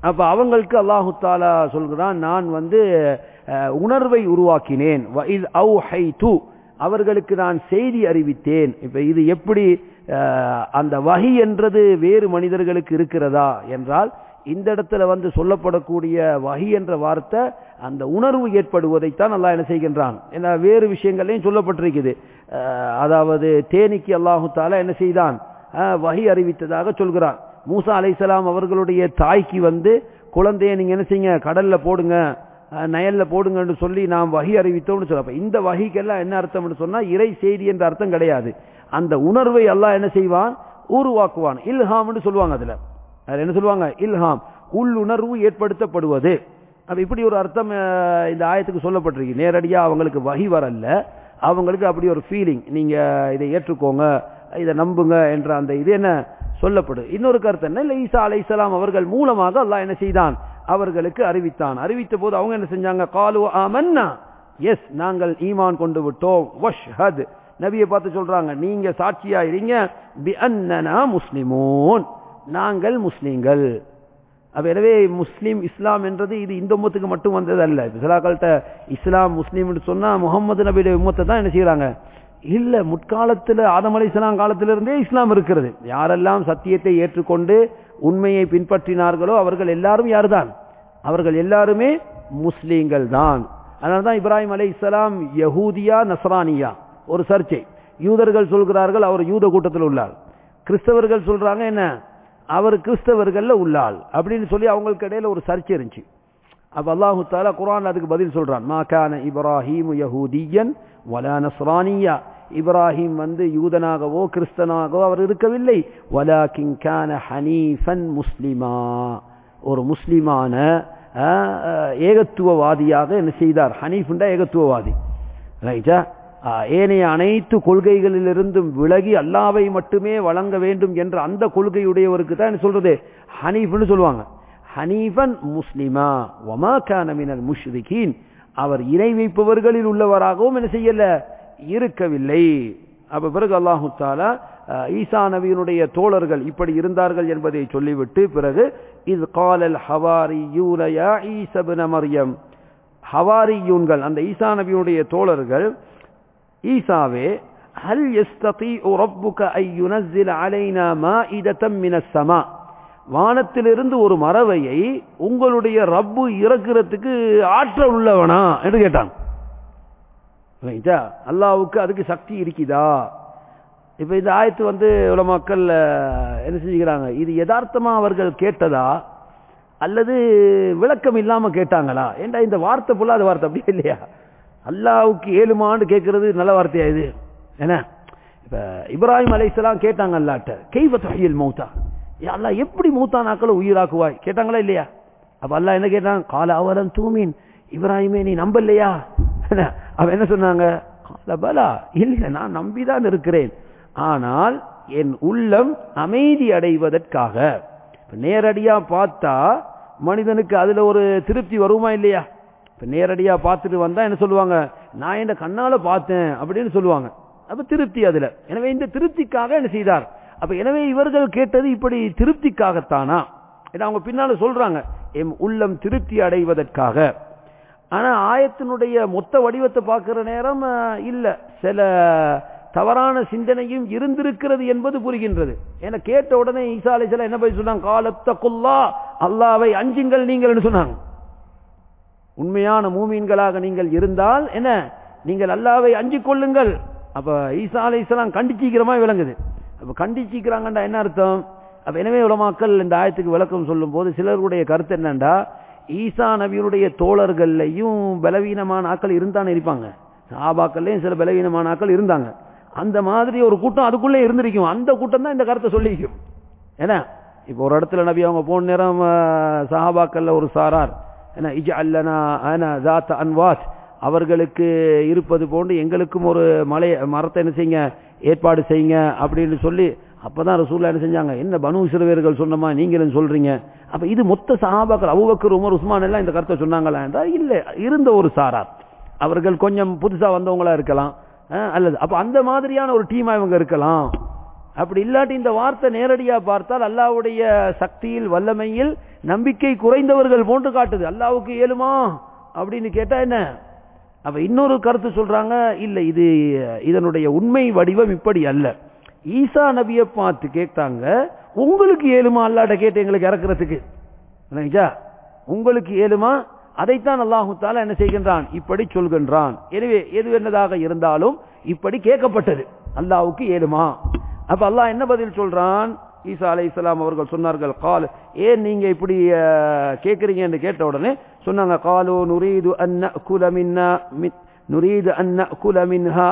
அப்ப அவங்களுக்கு அல்லாஹு தாலா சொல்கிறான் நான் வந்து அஹ், உணர்வை உருவாக்கினேன் வஇத் அவ்ஹைது அவர்களுக்கு நான் செய்தி அறிவித்தேன் இப்ப இது எப்படி அஹ், அந்த வஹி என்றது வேறு மனிதர்களுக்கு இருக்கிறதா என்றால் இந்த இடத்துல வந்து சொல்லப்படக்கூடிய வஹி என்ற வார்த்தை அந்த உணர்வு ஏற்படுவதைத்தான் அல்லாஹ் என்ன செய்கின்றான் ஏன்னா வேறு விஷயங்களையும் சொல்லப்பட்டிருக்குது அஹ், அதாவது தேனிக்கு அல்லாஹு தாலா என்ன செய்தான் அஹ், வஹி அறிவித்ததாக சொல்கிறான் மூசா அலைசலாம் அவர்களுடைய தாய்க்கு வந்து குழந்தைய நீங்க என்ன செய்யுங்க கடல்ல போடுங்க அஹ், நயல்ல போடுங்கன்னு சொல்லி நாம் வகி அறிவித்தோம்னு சொல்ல அப்ப இந்த வகிக்கெல்லாம் என்ன அர்த்தம்னு சொன்னா இறை செய்தி என்ற அர்த்தம் கிடையாது அந்த உணர்வை அல்லாஹ் என்ன செய்வான் உருவாக்குவான் இல்ஹாம்னு சொல்லுவாங்க அதுல அதுல என்ன சொல்லுவாங்க இல்ஹாம் உள்ளுணர்வு ஏற்படுத்தப்படுவது அப்ப இப்படி ஒரு அர்த்தம் அஹ், இந்த ஆயத்துக்கு சொல்லப்பட்டிருக்கு நேரடியா அவங்களுக்கு வகி வரல அவங்களுக்கு அப்படி ஒரு ஃபீலிங் நீங்க இதை ஏற்றுக்கோங்க இதை நம்புங்க என்ற அந்த இது என்ன சொல்லப்படும் இன்னொரு கருத்து என்ன இல்ல ஈசா அலைஹிஸ்ஸலாம் அவர்கள் மூலமாக அல்லாஹ் என்ன செய்தான் அவர்களுக்கு அறிவித்தான் அறிவித்த போது அவங்க என்ன செஞ்சாங்க காலு ஆமன்னா எஸ் நாங்கள் ஈமான் கொண்டு விட்டோம் வஷ்ஹத் நபியை பார்த்து சொல்றாங்க நீங்க சாட்சியா இருங்க பி அன்னனா முஸ்லிமூன் நாங்கள் முஸ்லிம்கள் அப்ப எனவே முஸ்லீம் இஸ்லாம் என்றது இது இந்த உம்மத்துக்கு மட்டும் வந்தது அல்ல சிலாக்கள்கிட்ட இஸ்லாம் முஸ்லீம்னு சொன்னா முகமது நபியுடைய உம்மத்தை தான் என்ன செய்யறாங்க இல்ல முற்காலத்துல ஆதம் அலைஹிஸ்ஸலாம் காலத்திலிருந்தே இஸ்லாம் இருக்கிறது யாரெல்லாம் சத்தியத்தை ஏற்றுக்கொண்டு உண்மையை பின்பற்றினார்களோ அவர்கள் எல்லாரும் யார்தான் அவர்கள் எல்லாருமே முஸ்லீம்கள் தான் அதனால்தான் இப்ராஹிம் அலைஹிஸ்ஸலாம் யஹூதியா நஸ்ரானியா ஒரு சர்ச்சை யூதர்கள் சொல்கிறார்கள் அவர் யூத கூட்டத்தில் உள்ளார் கிறிஸ்தவர்கள் சொல்றாங்க என்ன அவர் கிறிஸ்தவர்கள்ல உள்ளாள் அப்படின்னு சொல்லி அவங்களுக்கு இடையில ஒரு சர்ச்சை இருந்துச்சு அப்ப அல்லாஹு தாலா குர்ஆன் அதுக்கு பதில் சொல்றான் மா கான இப்ராஹீம் யஹூதியன் வலா நஸ்ரானியா இப்ராஹிம் வந்து யூதனாகவோ கிறிஸ்தனாகவோ அவர் இருக்கவில்லை வலாக்கின் கான ஹனீஃபன் முஸ்லிமா ஒரு முஸ்லிமான அஹ், அஹ், ஏகத்துவவாதியாக என்ன செய்தார் ஹனீஃப்ண்டா ஏகத்துவவாதி ரைட்டா ஆஹ், ஏனைய அனைத்து கொள்கைகளிலிருந்தும் விலகி அல்லாவை மட்டுமே வழங்க வேண்டும் என்ற அந்த கொள்கையுடையவருக்கு தான் என்ன சொல்றது ஹனீஃப்னு சொல்லுவாங்க ஹனீஃபன் முஸ்லிமா வமா கான மினல் முஷ்ரிகீன் அவர் இணை வைப்பவர்களில் உள்ளவராகவும் என்ன செய்யல இருக்கவில்லை அப்ப பிறகு அல்லாஹு தாலா அஹ், ஈசா நபியினுடைய தோழர்கள் இப்படி இருந்தார்கள் என்பதை சொல்லிவிட்டு பிறகு இது காலல் ஹவாரியூன யா ஈஸா இப்ன மர்யம் ஹவாரியூன்கள் அந்த ஈசா நபியினுடைய தோழர்கள் ஈசாவே ஹல் யஸ்ததீஉ ரப்புக ஐ யுனஸ்ஸில அலைனா மாஇதத்தம் மினஸ் ஸமா வானத்திலிருந்து ஒரு மறவையை உங்களுடைய ரப்பு இறக்குறதுக்கு ஆற்றல் உள்ளவனா என்று கேட்டான் ரைட்டா அல்லாவுக்கு அதுக்கு சக்தி இருக்குதா இப்ப இந்த ஆயத்து வந்து உலமாக்கள் அஹ், என்ன செஞ்சுக்கிறாங்க இது யதார்த்தமா அவர்கள் கேட்டதா அல்லது விளக்கம் இல்லாம கேட்டாங்களா ஏண்டா இந்த வார்த்தை புல்லாத வார்த்தை அப்படியே இல்லையா அல்லாவுக்கு ஏழுமான்னு கேட்கறது நல்ல வார்த்தையா இது என்ன இப்ப இப்ராஹிம் அலைஹிஸ்ஸலாம் கேட்டாங்க அல்லாட்ட கைவ தொகையில் மௌத்தா யா அல்லாஹ் எப்படி மூத்தானாக்களை உயிராக்குவாய் கேட்டாங்களா இல்லையா அப்ப அல்லாஹ் என்ன கேட்டான் கால அவலம் தூமீன் இப்ராஹிமே நீ நம்பலையா என்ன? அவன் என்ன சொன்னாங்க கால பலா இல்ல நான் நம்பிதான் இருக்கிறேன் ஆனால் என் உள்ளம் அமைதி அடைவதற்காக இப்ப நேரடியா பார்த்தா மனிதனுக்கு அதுல ஒரு திருப்தி வருமா இல்லையா இப்ப நேரடியா பார்த்துட்டு வந்தா என்ன சொல்லுவாங்க நான் என்ன கண்ணால பார்த்தேன் அப்படின்னு சொல்லுவாங்க அப்ப திருப்தி அதுல எனவே இந்த திருப்திக்காக என்ன செய்தார் அப்ப எனவே இவர்கள் கேட்டது இப்படி திருப்திக்காகத்தானா ஏன்னா அவங்க பின்னால சொல்றாங்க எம் உள்ளம் திருப்தி அடைவதற்காக ஆனா ஆயத்தினுடைய மொத்த வடிவத்தை பார்க்கிற நேரம் அஹ், இல்ல சில தவறான சிந்தனையும் இருந்திருக்கிறது என்பது புரிகின்றது ஏன்னா கேட்ட உடனே ஈசா அலைஹிஸ்ஸலாம் என்ன போய் சொன்னாங்க காலத்தகுல்லா அல்லாவை அஞ்சுங்கள் நீங்கள் சொன்னாங்க உண்மையான மூமீன்களாக நீங்கள் இருந்தால் என்ன நீங்கள் அல்லாவை அஞ்சிக் கொள்ளுங்கள் அப்ப ஈசா அலைஹிஸ்ஸலாம் கண்டிச்சிக்கிறமா விளங்குது அப்ப கண்டிச்சிக்கிறாங்கண்டா என்ன அர்த்தம் அப்ப எனவே உலமாக்கள் இந்த ஆயத்துக்கு விளக்கம் சொல்லும் போது சிலருடைய கருத்து என்னண்டா ஈசா நபியுடைய தோழர்கள்லையும் பலவீனமான ஆட்கள் இருந்தானே இருப்பாங்க சாபாக்கள்லையும் சில பலவீனமான ஆட்கள் இருந்தாங்க அந்த மாதிரி ஒரு கூட்டம் அதுக்குள்ளே இருந்திருக்கும் அந்த கூட்டம் தான் இந்த கருத்தை சொல்லிக்கும் ஏன்னா இப்போ ஒரு இடத்துல நபி அவங்க போன நேரம் அஹ், சஹாபாக்கள்ல ஒரு சாரார் என்ன இஜ அல்லனா அன ஜாத்த அன்வாஸ் அவர்களுக்கு இருப்பது போன்று எங்களுக்கும் ஒரு மலை மரத்தை என்ன செய்யுங்க ஏற்பாடு செய்யுங்க அப்படின்னு சொல்லி அப்பதான் ரசூல்லா என்ன செஞ்சாங்க என்ன பனு சிறுவர்கள் சொன்னமா நீங்களும் சொல்றீங்க அப்ப இது மொத்த சஹாபாக்கள் அபூபக்கர் உமர் உஸ்மான் எல்லாம் இந்த கருத்தை சொன்னாங்களா என்றால் இல்ல இருந்த ஒரு சாரார் அவர்கள் கொஞ்சம் புதுசா வந்தவங்களா இருக்கலாம் அஹ், அல்லது அப்ப அந்த மாதிரியான ஒரு டீமா இவங்க இருக்கலாம் அப்படி இல்லாட்டி இந்த வார்த்தை நேரடியா பார்த்தால் அல்லாஹ்வுடைய சக்தியில் வல்லமையில் நம்பிக்கை குறைந்தவர்கள் போன்று காட்டுது அல்லாவுக்கு இயலுமா அப்படின்னு கேட்டா என்ன அப்ப இன்னொரு கருத்து சொல்றாங்க இல்ல இது இதனுடைய உண்மை வடிவம் இப்படி அல்ல ஈசா நபியை பார்த்து கேட்டாங்க உங்களுக்கு ஏழுமா அல்லாட்ட கேட்டு எங்களுக்கு இறக்குறதுக்கு இல்லைங்களா? உங்களுக்கு ஏழுமா அதைத்தான் அல்லாஹு தாலா என்ன செய்கின்றான் இப்படி சொல்கின்றான் எனவே எது என்னதாக இருந்தாலும் இப்படி கேட்கப்பட்டது அல்லாஹ்வுக்கு ஏழுமா அப்ப அல்லாஹ் என்ன பதில் சொல்றான் ஈசா அலை இஸ்லாம் அவர்கள் சொன்னார்கள் கால் ஏன் நீங்க இப்படி அஹ், கேக்குறீங்கன்னு கேட்ட உடனே சொன்னாங்க காலு நுரீது அன் குல மின்னா நுரீது அன் குல மின்ஹா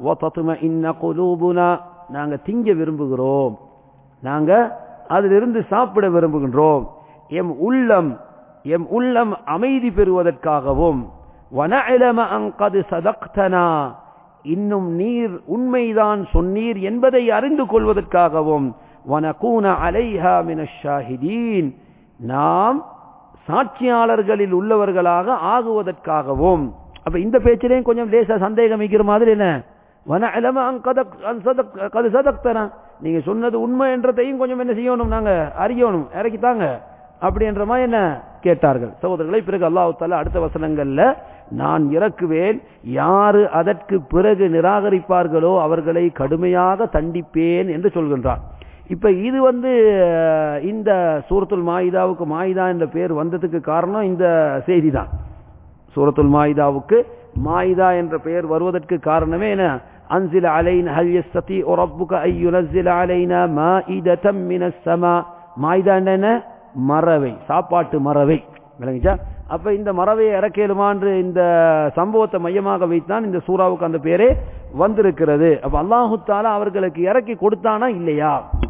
وتطمئن قلوبنا நாங்க திங்க விரும்புகிறோம் நாங்க அதிலிருந்து சாப்பிட விரும்புகின்றோம் எம் உள்ளம் எம் உள்ளம் அமைதி பெறுவதற்காகவும் வனஇலம அங்கது சதக்தனா இன்னும் நீர் உண்மைதான் சொன்னீர் என்பதை அறிந்து கொள்வதற்காகவும் வனகூன அலைஹா மினஷ் ஷாஹிதீன் நாம் சாட்சியாளர்களில் உள்ளவர்களாக ஆகுவதற்காகவும் அப்ப இந்த பேச்சிலையும் கொஞ்சம் லேசா சந்தேகம் வைக்கிற மாதிரி என்ன வனஇலம அங்கதக் அன்சதக் கது சதக்தனா நீங்க சொன்னது உண்மை என்றதையும் கொஞ்சம் என்ன செய்யணும் நாங்க அறியணும் இறக்கித்தாங்க அப்படின்ற மாதிரி என்ன கேட்டார்கள் சகோதரர்களை பிறகு அல்லாஹ் தாலா அடுத்த வசனங்கள்ல நான் இறக்குவேன் யாரு அதற்கு பிறகு நிராகரிப்பார்களோ அவர்களை கடுமையாக தண்டிப்பேன் என்று சொல்கின்றார் இப்ப இது வந்து அஹ், இந்த சூரத்துல் மாயிதாவுக்கு மாயிதா என்ற பேர் வந்ததுக்கு காரணம் இந்த செய்தி தான் சூரத்துல் மாயிதாவுக்கு மாயிதா என்ற பெயர் வருவதற்கு காரணமே என்ன அன்சில அலைன் ஹல் யஸ்ததி ரப்புக ஐ யுனஸ்ஸில அலைனா மாயிததம் மினஸ் ஸமா மாயிதா என்ன மறவை சாப்பாட்டு மறவை விளங்குச்சா அப்ப இந்த மறவையை இறக்கேலுமான்று இந்த சம்பவத்தை மையமாக வைத்தான் இந்த சூறாவுக்கு அந்த பேரே வந்திருக்கிறது அப்ப அல்லாஹு தாலா அவர்களுக்கு இறக்கி கொடுத்தானா இல்லையா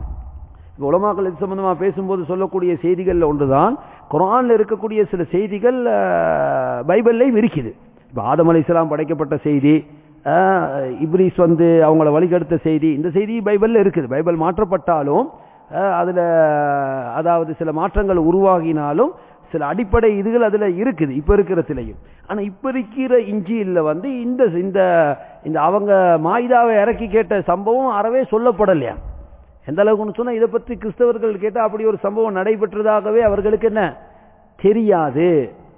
இப்ப உலமாக்கள் இது சம்பந்தமா பேசும்போது சொல்லக்கூடிய செய்திகள்ல ஒன்றுதான் குர்ஆன்ல இருக்கக்கூடிய சில செய்திகள் அஹ், பைபிள்லயும் இருக்குது இப்ப ஆதம் அலைஹிஸ்ஸலாம் படைக்கப்பட்ட செய்தி அஹ், இப்ரீஸ் வந்து அவங்கள வழிகெடுத்த செய்தி இந்த செய்தி பைபிள்ல இருக்குது பைபிள் மாற்றப்பட்டாலும் அஹ், அதுல அதாவது சில மாற்றங்கள் உருவாகினாலும் சில அடிப்படை இதுகள் அதுல இருக்குது இப்ப இருக்கிறதுலையும் ஆனா இப்ப இருக்கிற இஞ்சியில வந்து இந்த இந்த இந்த அவங்க மாயுதாவை இறக்கி கேட்ட சம்பவம் அறவே சொல்லப்படலையா எந்த அளவுக்குன்னு சொன்னா இதை பற்றி கிறிஸ்தவர்கள் கேட்டா அப்படி ஒரு சம்பவம் நடைபெற்றதாகவே அவர்களுக்கு என்ன தெரியாது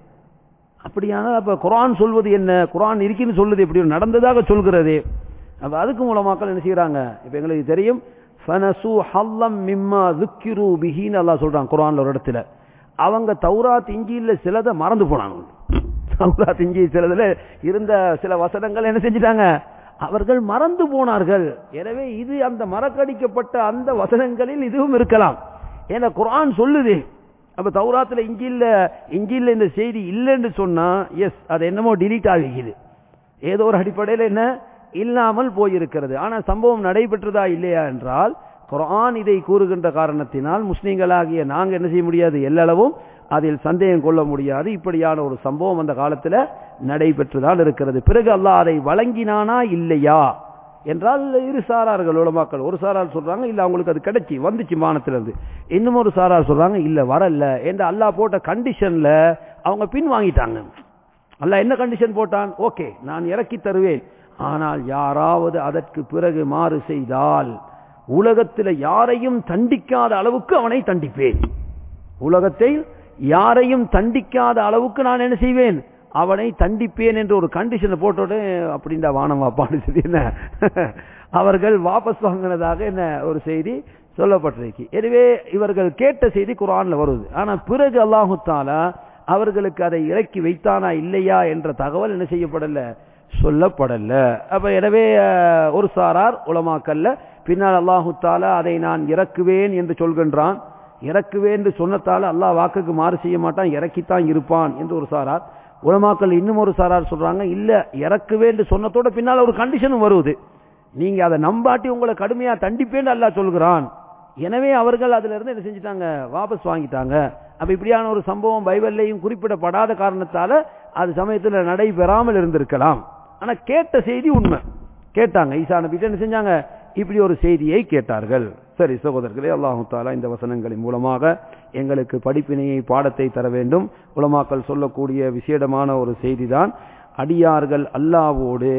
அப்படியானால் அப்ப குர்ஆன் சொல்வது என்ன குர்ஆன் இருக்குன்னு சொல்லுது எப்படி நடந்ததாக சொல்கிறது அப்ப அதுக்கு மூலமாக்கள் என்ன செய்யறாங்க இப்ப எங்களுக்கு தெரியும் ஃபனசு ஹல்லம் மிம்மா ذُكِّرُوا பிஹின்னு அல்லாஹ் சொல்றான் குர்ஆன்ல ஒரு இடத்துல அவங்க தௌராத் இஞ்சியில சிலதை மறந்து போனாங்க தௌராத் இஞ்சி சிலதுல இருந்த சில வசனங்கள் என்ன செஞ்சிட்டாங்க அவர்கள் மறந்து போனார்கள் எனவே இது அந்த மறக்கடிக்கப்பட்ட அந்த வசனங்களில் இதுவும் இருக்கலாம் ஏன்னா குர்ஆன் சொல்லுது அப்ப தௌராத்துல இஞ்சில்ல இஞ்சில்ல இந்த செய்தி இல்லைன்னு சொன்னா எஸ் அது என்னமோ டிலீட் ஆகிக்குது ஏதோ ஒரு அடிப்படையில் என்ன இல்லாமல் போயிருக்கிறது ஆனா சம்பவம் நடைபெற்றதா இல்லையா என்றால் குர்ஆன் இதை கூறுகின்ற காரணத்தினால் முஸ்லிம்களாகிய நாங்க என்ன செய்ய முடியாது எல்லளவும் அதில் சந்தேகம் கொள்ள முடியாது இப்படியான ஒரு சம்பவம் அந்த காலத்துல நடைபெற்றுதான் இருக்கிறது பிறகு அல்லாஹ் அதை வழங்கினானா இல்லையா என்றால் இரு சாரார்கள் உலமாக்கள் ஒரு சாரார் சொல்றாங்க இல்ல அவங்களுக்கு அது கிடைச்சி வந்துச்சு வானத்திலிருந்து இன்னும் ஒரு சாரார் சொல்றாங்க இல்ல வரல என்று அல்லாஹ் போட்ட கண்டிஷன்ல அவங்க பின் வாங்கிட்டாங்க அல்லாஹ் என்ன கண்டிஷன் போட்டான் ஓகே நான் இறக்கி தருவேன் ஆனால் யாராவது அதற்கு பிறகு மாறு செய்தால் உலகத்தில் யாரையும் தண்டிக்காத அளவுக்கு அவனை தண்டிப்பேன் உலகத்தில் யாரையும் தண்டிக்காத அளவுக்கு நான் என்ன செய்வேன் அவனை தண்டிப்பேன் என்று ஒரு கண்டிஷனை போட்டோடு அப்படின்ற வானம் வாப்பான்னு சொல்லி என்ன அவர்கள் வாபஸ் வாங்கினதாக என்ன ஒரு செய்தி சொல்லப்பட்டிருக்கு எனவே இவர்கள் கேட்ட செய்தி குரான்ல வருது ஆனா பிறகு அல்லாஹு தாலா அவர்களுக்கு அதை இறக்கி வைத்தானா இல்லையா என்ற தகவல் என்ன செய்யப்படல சொல்லப்படல அப்ப எனவே அஹ், ஒரு சாரார் உலமாக்கல்ல பின்னால் அல்லாஹு தாலா அதை நான் இறக்குவேன் என்று சொல்கின்றான் இறக்குவேன் என்று சொன்னதால அல்லாஹ் வாக்குக்கு மாறு செய்ய மாட்டான் இறக்கித்தான் இருப்பான் என்று ஒரு சாரார் உலமாக்கள் இன்னும் ஒரு சாரார் சொல்றாங்க இல்ல இறக்குவேன் என்று சொன்னதோட பின்னால் ஒரு கண்டிஷனும் வருது நீங்க அதை நம்பாட்டி உங்களை கடுமையா தண்டிப்பேன்னு அல்லாஹ் சொல்கிறான் எனவே அவர்கள் அதுல இருந்து என்ன செஞ்சிட்டாங்க வாபஸ் வாங்கிட்டாங்க அப்ப இப்படியான ஒரு சம்பவம் பைபிள்லையும் குறிப்பிடப்படாத காரணத்தால அது சமயத்துல நடைபெறாமல் இருந்திருக்கலாம் ஆனா கேட்ட செய்தி உண்மை கேட்டாங்க ஈசா நபிட்ட என்ன செஞ்சாங்க இப்படி ஒரு செய்தியை கேட்டார்கள் சரி சகோதரர்களே அல்லாஹு தாலா இந்த வசனங்களின் மூலமாக எங்களுக்கு படிப்பினையை பாடத்தை தர வேண்டும் உலமாக்கள் சொல்லக்கூடிய விசேடமான ஒரு செய்திதான் அடியார்கள் அல்லாவோடு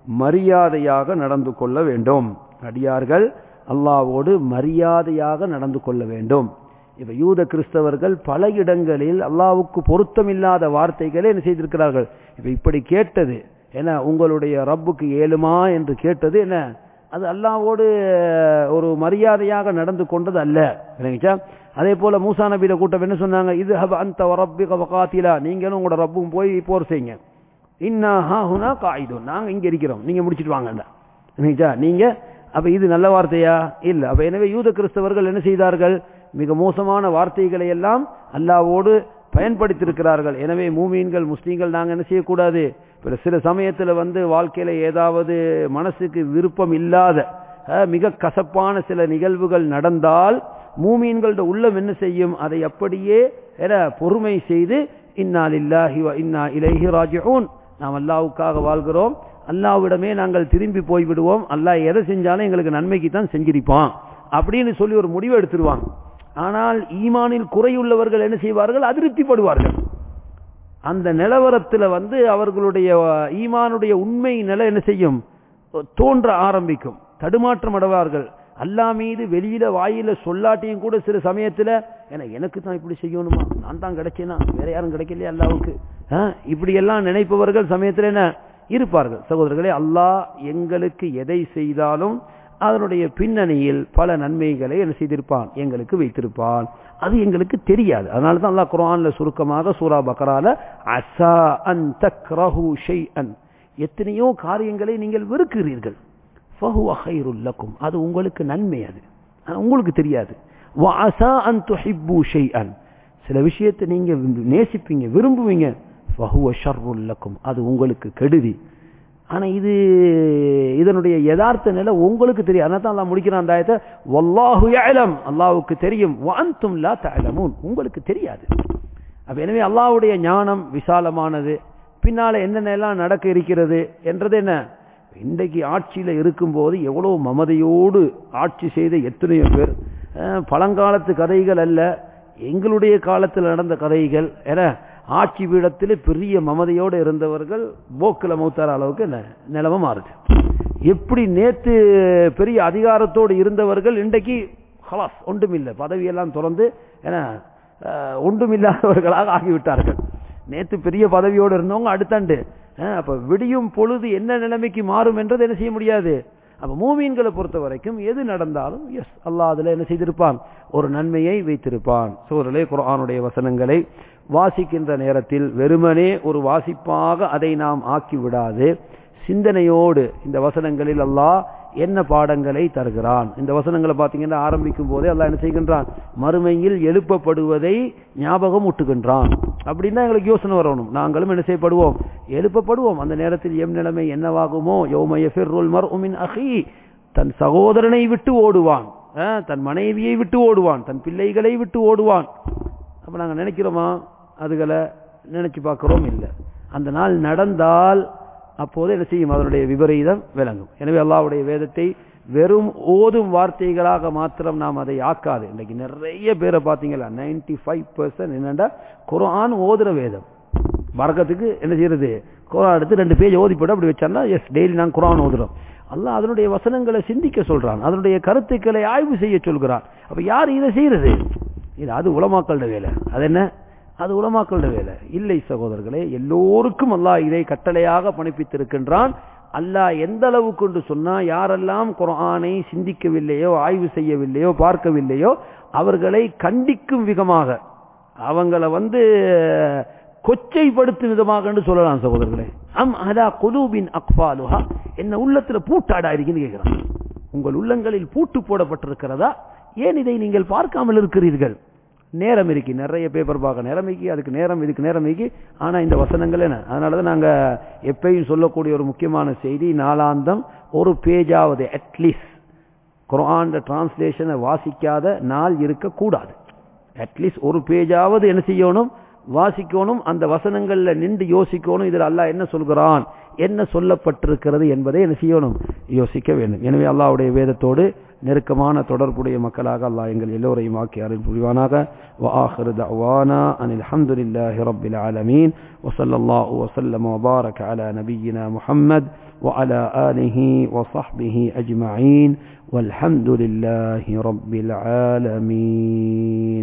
மரியாதையாக நடந்து கொள்ள வேண்டும் அடியார்கள் அல்லாவோடு மரியாதையாக நடந்து கொள்ள வேண்டும் இப்ப யூத கிறிஸ்தவர்கள் பல இடங்களில் அல்லாவுக்கு பொருத்தமில்லாத வார்த்தைகளை என்ன செய்திருக்கிறார்கள் இப்ப இப்படி கேட்டது என்ன உங்களுடைய ரப்புக்கு ஏழுமா என்று கேட்டது என்ன அது அல்லாவோடு ஒரு மரியாதையாக நடந்து கொண்டது அல்ல இல்லைங்கச்சா அதே போல மூசா நபியில கூட்டம் என்ன சொன்னாங்க இது ஹப அந்த ரப்பி கவகாத்திலா நீங்களும் உங்களோட ரப்பும் போய் போர் செய்யுங்க இன்னா ஹாஹுனா காயிடும் நாங்க இங்க இருக்கிறோம் நீங்க முடிச்சிட்டு வாங்கண்டா இல்லைங்கச்சா நீங்க அப்ப இது நல்ல வார்த்தையா இல்ல அப்ப எனவே யூத கிறிஸ்தவர்கள் என்ன செய்தார்கள் மிக மோசமான வார்த்தைகளை எல்லாம் அல்லாவோடு பயன்படுத்தியிருக்கிறார்கள் எனவே மூமீன்கள் முஸ்லீம்கள் நாங்க என்ன செய்யக்கூடாது இப்ப சில சமயத்துல வந்து வாழ்க்கையில ஏதாவது மனசுக்கு விருப்பம் இல்லாத அஹ், மிக கசப்பான சில நிகழ்வுகள் நடந்தால் மூமீன்களோட உள்ளம் என்ன செய்யும் அதை அப்படியே என பொறுமை செய்து இன்னா லில்லாஹி வ இன்னா இலைஹி ராஜிஊன் நாம் அல்லாஹ்வுக்காக வாழ்கிறோம் அல்லாஹ்விடமே நாங்கள் திரும்பி போய் விடுவோம் அல்லாஹ் எதை செஞ்சாலும் எங்களுக்கு நன்மைக்கு தான் செஞ்சிருப்பான் அப்படின்னு சொல்லி ஒரு முடிவு எடுத்துருவாங்க ஆனால் ஈமானில் குறையுள்ளவர்கள் என்ன செய்வார்கள் அதிருப்திப்படுவார்கள் அந்த நிலவரத்துல வந்து அவர்களுடைய ஈமானுடைய உண்மை நிலை என்ன செய்யும் தோன்ற ஆரம்பிக்கும் தடுமாற்றம் அடைவார்கள் அல்லா மீது வெளியில வாயில சொல்லாட்டியும் கூட சில சமயத்துல ஏன்னா எனக்கு தான் இப்படி செய்யணுமா நான் தான் கிடைச்சேனா வேற யாரும் கிடைக்கலையா அல்லாவுக்கு ஆஹ், இப்படி எல்லாம் நினைப்பவர்கள் சமயத்துல என்ன இருப்பார்கள் சகோதரர்களே அல்லாஹ் எங்களுக்கு எதை செய்தாலும் அதனுடைய பின்னணியில் பல நன்மைகளை என்ன செய்திருப்பான் எங்களுக்கு வைத்திருப்பான் அது எங்களுக்கு தெரியாது அதனால தான் அல்லாஹ் குர்ஆன்ல சுருக்கமாக சூரா பக்கரால அசா அன் தக்ரஹு ஷைஅன் எத்தனையோ காரியங்களை நீங்கள் வெறுக்கிறீர்கள் ஃபஹுவ ഖൈറുல் லக்கும் அது உங்களுக்கு நன்மை அது ஆனா உங்களுக்கு தெரியாது வஅசா அன் துஹிப்பு ஷைஅன் சில விஷயத்தை நீங்க நேசிப்பீங்க விரும்புவீங்க ஃபஹுவ ஷர்ருல் லக்கும் அது உங்களுக்கு கெடுதி ஆனா இது இதனுடைய யதார்த்த நிலை உங்களுக்கு தெரியும் அதனால தான் அல்லாஹ் முடிக்கிறான் அந்த ஆயத்தை வல்லாஹு யஅலம் அல்லாஹ்வுக்கு தெரியும் வ அன்தும் லா தஅலமூன் உங்களுக்கு தெரியாது அப்ப எனவே அல்லாஹ்வுடைய ஞானம் விசாலமானது பின்னால என்னென்ன எல்லாம் நடக்க இருக்கிறது என்றது என்ன இன்றைக்கு ஆட்சியில இருக்கும்போது எவ்வளவு மமதையோடு ஆட்சி செய்த எத்தனையோ பேர் அஹ், பழங்காலத்து கதைகள் அல்ல எங்களுடைய காலத்தில் நடந்த கதைகள் என ஆட்சி பீடத்தில் பெரிய மமதையோடு இருந்தவர்கள் போக்கில் மௌத்தார அளவுக்கு ந- நிலைமை மாறுது எப்படி நேத்து பெரிய அதிகாரத்தோடு இருந்தவர்கள் இன்றைக்கு ஹலாஸ் ஒன்றுமில்லை பதவியெல்லாம் திறந்து என அஹ், ஒன்றுமில்லாதவர்களாக ஆகிவிட்டார்கள் நேத்து பெரிய பதவியோடு இருந்தவங்க அடுத்தாண்டு அஹ், அப்ப விடியும் பொழுது என்ன நிலைமைக்கு மாறும் என்றது என்ன செய்ய முடியாது அப்ப மூமீன்களை பொறுத்த வரைக்கும் எது நடந்தாலும் எஸ் அல்லாஹ் அதுல என்ன செய்திருப்பான் ஒரு நன்மையை வைத்திருப்பான் சூழலே குர்ஆனுடைய வசனங்களை வாசிக்கின்ற நேரத்தில் வெறுமனே ஒரு வாசிப்பாக அதை நாம் ஆக்கி விடாது சிந்தனையோடு இந்த வசனங்களில் அல்லாஹ் என்ன பாடங்களை தருகிறான் இந்த வசனங்களை பார்த்தீங்கன்னா ஆரம்பிக்கும் போதே அல்லாஹ் என்ன செய்கின்றான் மறுமையில் எழுப்பப்படுவதை ஞாபகம் ஊட்டுகின்றான் அப்படின்னா எங்களுக்கு யோசனை வரணும் நாங்களும் என்ன செய்யப்படுவோம் எழுப்பப்படுவோம் அந்த நேரத்தில் எம் நிலைமை என்னவாகுமோ யோமய ஃபிர்ருல் மர்உமின் அஹி தன் சகோதரனை விட்டு ஓடுவான் அஹ், தன் மனைவியை விட்டு ஓடுவான் தன் பிள்ளைகளை விட்டு ஓடுவான் அப்ப நாங்க நினைக்கிறோமா அதுகளை நினைச்சு பார்க்கிறோம் இல்லை அந்த நாள் நடந்தால் அப்போது என்ன செய்யும் அதனுடைய விபரீதம் விளங்கும் எனவே அல்லாஹ்வுடைய வேதத்தை வெறும் ஓதும் வார்த்தைகளாக மாத்திரம் நாம் அதை ஆக்காது இன்னைக்கு நிறைய பேரை பார்த்தீங்களா 95% ஃபைவ் பர்சன்ட் என்னண்டா குர்ஆன் ஓதுற வேதம் வரக்கத்துக்கு என்ன செய்யறது குர்ஆன் எடுத்து ரெண்டு பேஜ் ஓதி போட்டு அப்படி வச்சான்னா எஸ் டெய்லி நான் குர்ஆன் ஓதுறோம் அல்லாஹ் அதனுடைய வசனங்களை சிந்திக்க சொல்றான் அதனுடைய கருத்துக்களை ஆய்வு செய்ய சொல்கிறான் அப்ப யார் இதை செய்யறது இது அது உலமாக்களோட வேலை அது என்ன அது உலமாக்களோட வேலை இல்லை சகோதரர்களே எல்லோருக்கும் அல்லாஹ் இதை கட்டளையாக பணிப்பித்திருக்கின்றான் அல்லாஹ் எந்த அளவுக்கு என்று சொன்னா யாரெல்லாம் குர்ஆனை சிந்திக்கவில்லையோ ஆய்வு செய்யவில்லையோ பார்க்கவில்லையோ அவர்களை கண்டிக்கும் விதமாக அவங்கள வந்து கொச்சைப்படுத்தும் விதமாக என்று சொல்லலாம் சகோதரர்களே அம் அலா குலூபின் அக்ஃபாலுஹா என்ன உள்ளத்துல பூட்டாடா இருக்குன்னு கேட்கிறான் உங்கள் உள்ளங்களில் பூட்டு போடப்பட்டிருக்கிறதா ஏன் இதை நீங்கள் பார்க்காமல் இருக்கிறீர்கள் நேரம் இருக்கு நிறைய பேப்பர் பார்க்க நேரமைக்கு அதுக்கு நேரம் இதுக்கு நேரமைக்கு ஆனா இந்த வசனங்கள் என்ன அதனாலதான் நாங்க எப்பயும் சொல்லக்கூடிய ஒரு முக்கியமான செய்தி நாளாந்தம் ஒரு பேஜாவது அட்லீஸ்ட் குர்ஆன் டிரான்ஸ்லேஷனை வாசிக்காத நாள் இருக்கக்கூடாது அட்லீஸ்ட் ஒரு பேஜாவது என்ன செய்யணும் வாசிக்கணும் அந்த வசனங்கள்ல நின்று யோசிக்கணும் இதில் அல்லாஹ் என்ன சொல்கிறான் என்ன சொல்லப்பட்டிருக்கிறது என்பதை என்ன செய்யணும் யோசிக்க வேண்டும் எனவே அல்லாஹ்வுடைய வேதத்தோடு நெருக்கமான தொடர்புடைய மக்களாக அல்லாஹ் எங்கள் எல்லோரையும் ஆக்கி அருள் புரிவானாக وآخر دعوانا أن الحمد لله رب العالمين وصلى الله وسلم وبارك على نبينا محمد وعلى آله وصحبه أجمعين والحمد لله رب العالمين